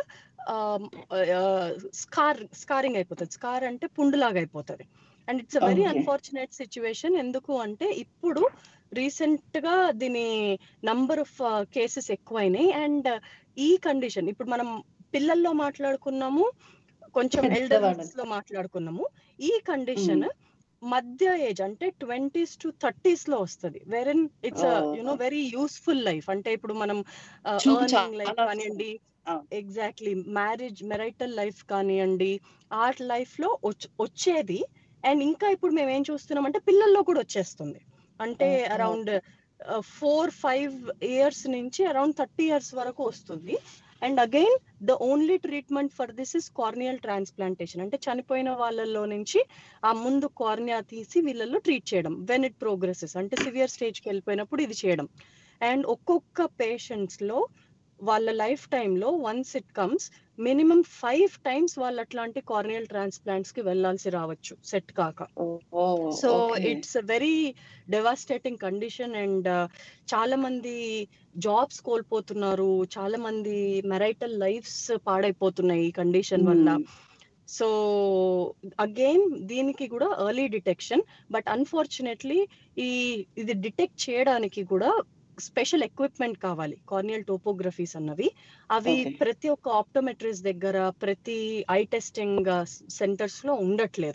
స్కార్ స్కారింగ్ అయిపోతుంది స్కార్ అంటే పుండులాగా అయిపోతుంది and it's a very Okay. Unfortunate situation ఎందుకు అంటే ఇప్పుడు రీసెంట్ గా దీని నంబర్ ఆఫ్ కేసెస్ ఎక్కువైనాయి అండ్ ఈ కండిషన్ ఇప్పుడు మనం పిల్లల్లో మాట్లాడుకున్నాము కొంచెం పెద్దవాళ్ళలో. ఎల్డర్స్ లో మాట్లాడుకున్నాము ఈ కండిషన్ మధ్య ఏజ్ అంటే ట్వంటీస్ టు థర్టీస్ లో వస్తుంది wherein it's Oh. You know very useful life అంటే ఇప్పుడు మనం చూపు ఎర్నింగ్ లైఫ్ చాలా కానివ్వండి అవును. ఎగ్జాక్ట్లీ మ్యారేజ్ మెరైటల్ లైఫ్ కానివ్వండి ఆ లైఫ్ లో వచ్చ- వచ్చేది అండ్ ఇంకా ఇప్పుడు మేము ఏం చూస్తున్నాం అంటే పిల్లల్లో కూడా వచ్చేస్తుంది అంటే Oh, oh. Around four five years నుంచి అరౌండ్ థర్టీ ఇయర్స్ వరకు వస్తుంది and again the only treatment for this is corneal transplantation అంటే చనిపోయిన వాళ్ళల్లో నుంచి ఆ ముందు కార్నియా తీసి వీళ్ళల్లో ట్రీట్ చేయడం వెన్ ఇట్ ప్రోగ్రెసెస్ అంటే సివియర్ స్టేజ్కి వెళ్ళిపోయినప్పుడు ఇది చేయడం అండ్ ఒక్కొక్క పేషెంట్స్ లో వాళ్ళ లైఫ్ లో once it comes minimum five times వాళ్ళు అట్లాంటి కార్నియల్ ట్రాన్స్ప్లాంట్స్ కి వెళ్ళాల్సి రావచ్చు సెట్ కాక so it's very devastating condition and చాలా మంది జాబ్స్ కోల్పోతున్నారు చాలా మంది మెరైటల్ లైఫ్స్ పాడైపోతున్నాయి ఈ కండిషన్ వల్ల సో అగైన్ దీనికి కూడా ఎర్లీ డిటెక్షన్ బట్ అన్ఫార్చునేట్లీ ఈ ఇది డిటెక్ట్ చేయడానికి కూడా స్పెషల్ ఎక్విప్మెంట్ కావాలి కార్నియల్ టోపోగ్రఫీస్ అన్నవి అవి Okay. ప్రతి ఒక్క ఆప్టోమెట్రిస్ దగ్గర ప్రతి ఐ టెస్టింగ్ సెంటర్స్ లో ఉండట్లేదు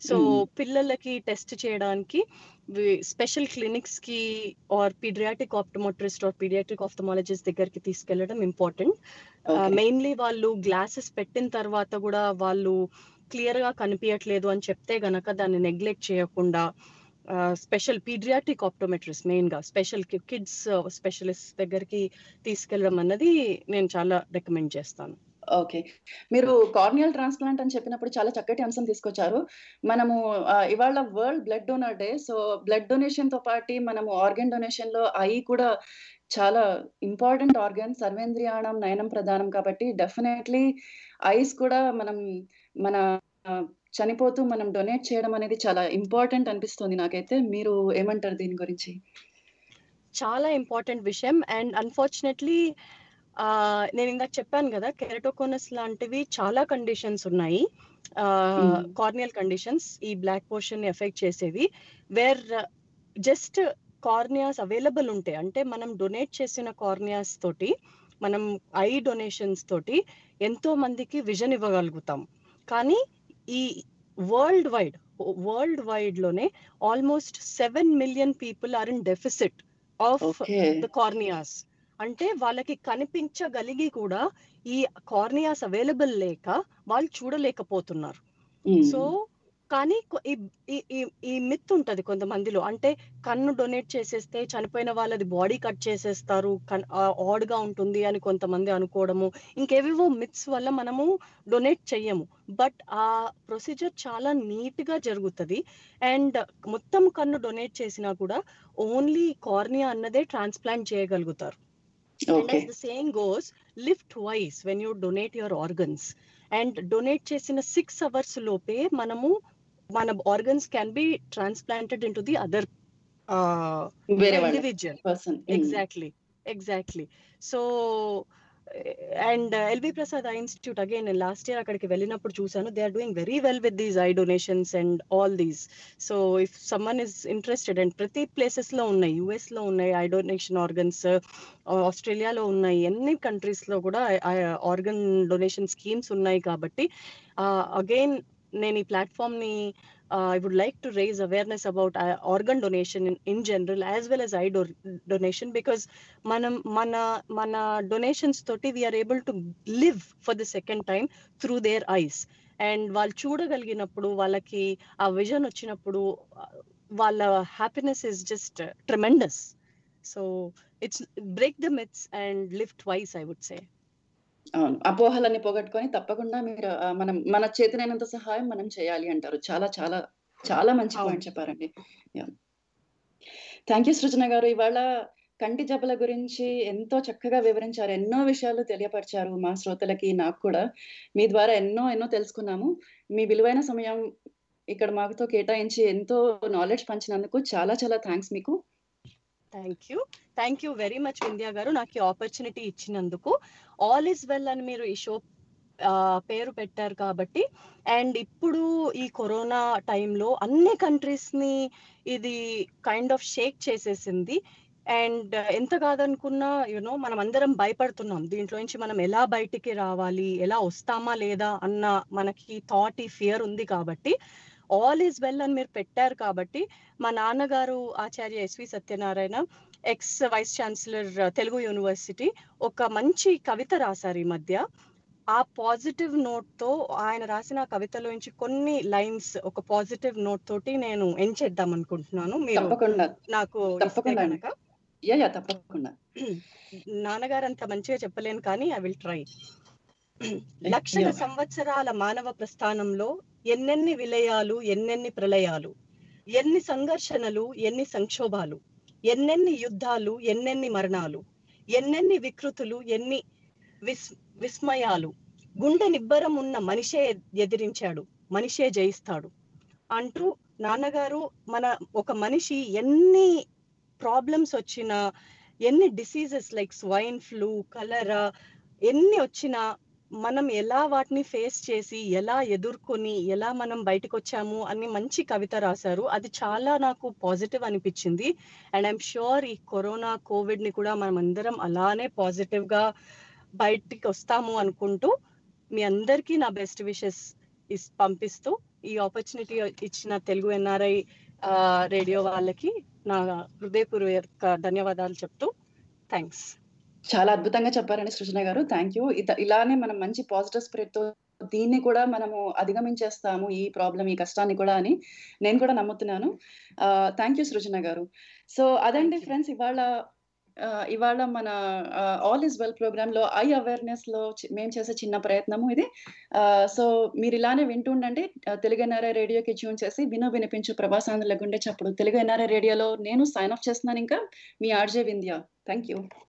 సో Mm. పిల్లలకి టెస్ట్ చేయడానికి స్పెషల్ క్లినిక్స్ కి or paediatric optometrist or paediatric ophthalmologist దగ్గరికి తీసుకెళ్లడం ఇంపార్టెంట్ Okay. మెయిన్లీ వాళ్ళు గ్లాసెస్ పెట్టిన తర్వాత కూడా వాళ్ళు క్లియర్ గా కనిపించట్లేదు అని చెప్తే గనక దాన్ని నెగ్లెక్ట్ చేయకుండా స్పెషల్ పీడియాటిక్ ఆప్టోమెట్రిస్ట్ మెయిన్ గా స్పెషల్ కిడ్స్ స్పెషలిస్ట్ దగ్గరికి తీసుకెళ్ళడం అన్నది నేను చాలా రికమెండ్ చేస్తాను ఓకే మీరు కార్నియల్ ట్రాన్స్ప్లాంట్ అని చెప్పినప్పుడు చాలా చక్కటి అంశం తీసుకొచ్చారు మనము ఆ, ఇవాళ world blood donor day so blood donation తో పాటు మనము ఆర్గన్ డొనేషన్ లో ఐ కూడా చాలా ఇంపార్టెంట్ ఆర్గన్ సర్వేంద్రియాణం నయనం ప్రధానం కాబట్టి డెఫినెట్లీ ఐస్ కూడా మనం మన ఆ, చనిపోతూ మనం డొనేట్ చేయడం అనేది చాలా ఇంపార్టెంట్ అనిపిస్తుంది నాకైతే మీరు ఏమంటారు దీని గురించి చాలా ఇంపార్టెంట్ విషయం అండ్ అన్ఫార్చునేట్లీ నేను ఇందాక చెప్పాను కదా కెరటోకోనస్ లాంటివి చాలా కండిషన్స్ ఉన్నాయి Mm. కార్నియల్ కండిషన్స్ ఈ బ్లాక్ పోర్షన్ ఎఫెక్ట్ చేసేవి వేర్ జస్ట్ కార్నియాస్ అవైలబుల్ ఉంటాయి అంటే మనం డొనేట్ చేసిన కార్నియాస్ తోటి మనం ఐ డొనేషన్స్ తోటి ఎంతో మందికి విజన్ ఇవ్వగలుగుతాం కానీ ఈ వరల్డ్ వైడ్ వరల్డ్ వైడ్ లోనే almost seven million people are in deficit of okay the corneas అంటే వాళ్ళకి కనిపించగలిగి కూడా ఈ కార్నియాస్ అవైలబుల్ లేక వాళ్ళు చూడలేకపోతున్నారు సో కానీ కొ- ఈ- ఈ- ఈ- ఈ మిత్ ఉంటది కొంతమందిలో అంటే కన్ను డొనేట్ చేసేస్తే చనిపోయిన వాళ్ళది బాడీ కట్ చేసేస్తారు ఆడ్ గా ఉంటుంది అని కొంతమంది అనుకోవడము ఇంకేవేవో మిత్స్ వల్ల మనము డొనేట్ చెయ్యము బట్ ఆ ప్రొసీజర్ చాలా నీట్ గా జరుగుతుంది అండ్ మొత్తం కన్ను డొనేట్ చేసినా కూడా ఓన్లీ కార్నియా అన్నదే ట్రాన్స్ప్లాంట్ చేయగలుగుతారు and okay as the saying goes live twice when you donate your organs and donate చేసిన సిక్స్ అవర్స్ లోపే మనము మన organs can be transplanted in to the other వేరే వాళ్ళ individual person exactly exactly so and LV Prasad eye institute again నేను లాస్ట్ ఇయర్ అక్కడికి వెళ్ళినప్పుడు చూసాను they are doing very well with these eye donations and all these so if someone is interested and ప్రతి ప్లేసెస్ లో ఉన్నాయి యుఎస్ లో ఉన్నాయి ఐ డొనేషన్ ఆర్గన్స్ ఆస్ట్రేలియాలో ఉన్నాయి ఎన్ని కంట్రీస్ లో కూడా ఆర్గన్ డొనేషన్ స్కీమ్స్ ఉన్నాయి కాబట్టి అగైన్ నేను ఈ ప్లాట్ఫామ్ ని I would like to raise awareness about organ donation in general as well as eye donation because మనం మన మన డొనేషన్స్ తోటి we are able to live for the second time through their eyes and వాళ్ళు చూడగలిగినప్పుడు వాళ్ళకి ఆ విజన్ వచ్చినప్పుడు ఆ, వాళ్ళ happiness is just tremendous so it's break the myths and live twice I would say అవును అపోహలన్నీ పోగొట్టుకొని తప్పకుండా మీరు ఆ, మనం మన చేతనైనంత సహాయం మనం చేయాలి అంటారు చాలా చాలా చాలా మంచి అవును. పాయింట్ చెప్పారండి థ్యాంక్ యూ సృజన గారు ఇవాళ కంటి జబ్బల గురించి ఎంతో చక్కగా వివరించారు ఎన్నో విషయాలు తెలియపరిచారు మా శ్రోతలకి నాకు కూడా మీ ద్వారా ఎన్నో ఎన్నో తెలుసుకున్నాము మీ విలువైన సమయం ఇక్కడ మాకుతో కేటాయించి ఎంతో నాలెడ్జ్ పంచినందుకు చాలా చాలా థ్యాంక్స్ మీకు thank you thank you very much Vindhya garu నాకు ఈ ఆపర్చునిటీ ఇచ్చినందుకు ఆల్ ఇస్ వెల్ అని మీరు ఈ షో పేరు పెట్టారు కాబట్టి అండ్ ఇప్పుడు ఈ కరోనా టైంలో అన్ని కంట్రీస్ ని ఇది కైండ్ ఆఫ్ షేక్ చేసేసింది అండ్ ఎంత కాదనుకున్నా యూనో మనం అందరం భయపడుతున్నాం దీంట్లో నుంచి మనం ఎలా బయటికి రావాలి ఎలా వస్తామా లేదా అన్న మనకి థాట్ ఈ ఫియర్ ఉంది కాబట్టి ఆల్ ఈజ్ వెల్ అని మీరు పెట్టారు కాబట్టి మా నాన్నగారు Acharya SV Satyanarayana ex vice chancellor Telugu university ఒక మంచి కవిత రాశారు ఈ మధ్య ఆ పాజిటివ్ నోట్ తో ఆయన రాసిన ఆ కవితలోంచి కొన్ని లైన్స్ ఒక పాజిటివ్ నోట్ తోటి నేను ఎండ్ చేద్దాం అనుకుంటున్నాను మీరు తప్పకుండా నాకు ఇస్తే తప్పకుండా అండి. గనక యా యా తప్పకుండా నాన్నగారు అంత మంచిగా చెప్పలేను కానీ ఐ విల్ ట్రై లక్షల Yeah. సంవత్సరాల మానవ ప్రస్థానంలో ఎన్నెన్ని విలయాలు ఎన్నెన్ని ప్రళయాలు ఎన్ని సంఘర్షణలు ఎన్ని సంక్షోభాలు ఎన్నెన్ని యుద్ధాలు ఎన్నెన్ని మరణాలు ఎన్నెన్ని వికృతులు ఎన్ని విస్ విస్మయాలు గుండె నిబ్బరం ఉన్న మనిషే ఎదిరించాడు మనిషే జయిస్తాడు అంటూ నాన్నగారు మన ఒక మనిషి ఎన్ని ప్రాబ్లమ్స్ వచ్చినా ఎన్ని diseases like swine flu cholera ఎన్ని వచ్చినా మనం ఎలా వాటిని ఫేస్ చేసి ఎలా ఎదుర్కొని ఎలా మనం బయటకు వచ్చాము అని మంచి కవిత రాశారు అది చాలా నాకు పాజిటివ్ అనిపించింది అండ్ ఐఎమ్ షూర్ ఈ కరోనా కోవిడ్ ని కూడా మనం అందరం అలానే పాజిటివ్ గా బయటికి వస్తాము అనుకుంటూ మీ అందరికీ నా బెస్ట్ విషెస్ పంపిస్తూ ఈ ఆపర్చునిటీ ఇచ్చిన తెలుగు ఎన్ఆర్ఐ రేడియో వాళ్ళకి నా హృదయపూర్వక ధన్యవాదాలు చెప్తూ థ్యాంక్స్ చాలా అద్భుతంగా చెప్పారండి సృజన గారు థ్యాంక్ యూ ఇలానే మనం మంచి పాజిటివ్ స్పిరిట్ తో దీన్ని కూడా మనము అధిగమించేస్తాము ఈ ప్రాబ్లం ఈ కష్టాన్ని కూడా అని నేను కూడా నమ్ముతున్నాను థ్యాంక్ యూ సృజన గారు సో అదండి Thank you. ఫ్రెండ్స్ ఇవాళ ఆ, ఇవాళ మన ఆల్ ఇస్ వెల్ ప్రోగ్రామ్ లో ఐ అవేర్నెస్ లో చి- మేము చేసే చిన్న ప్రయత్నము ఇది సో మీరు ఇలానే వింటుండండి ఆ, తెలుగు ఎన్ఆర్ఐ రేడియోకి ట్యూన్ చేసి విను వినిపించు ప్రభాసాంధ్రుల గుండె చప్పుడు తెలుగు ఎన్ఆర్ఐ రేడియోలో నేను సైన్ ఆఫ్ చేస్తున్నాను ఇంకా మీ ఆర్జే వింధ్య థ్యాంక్ యూ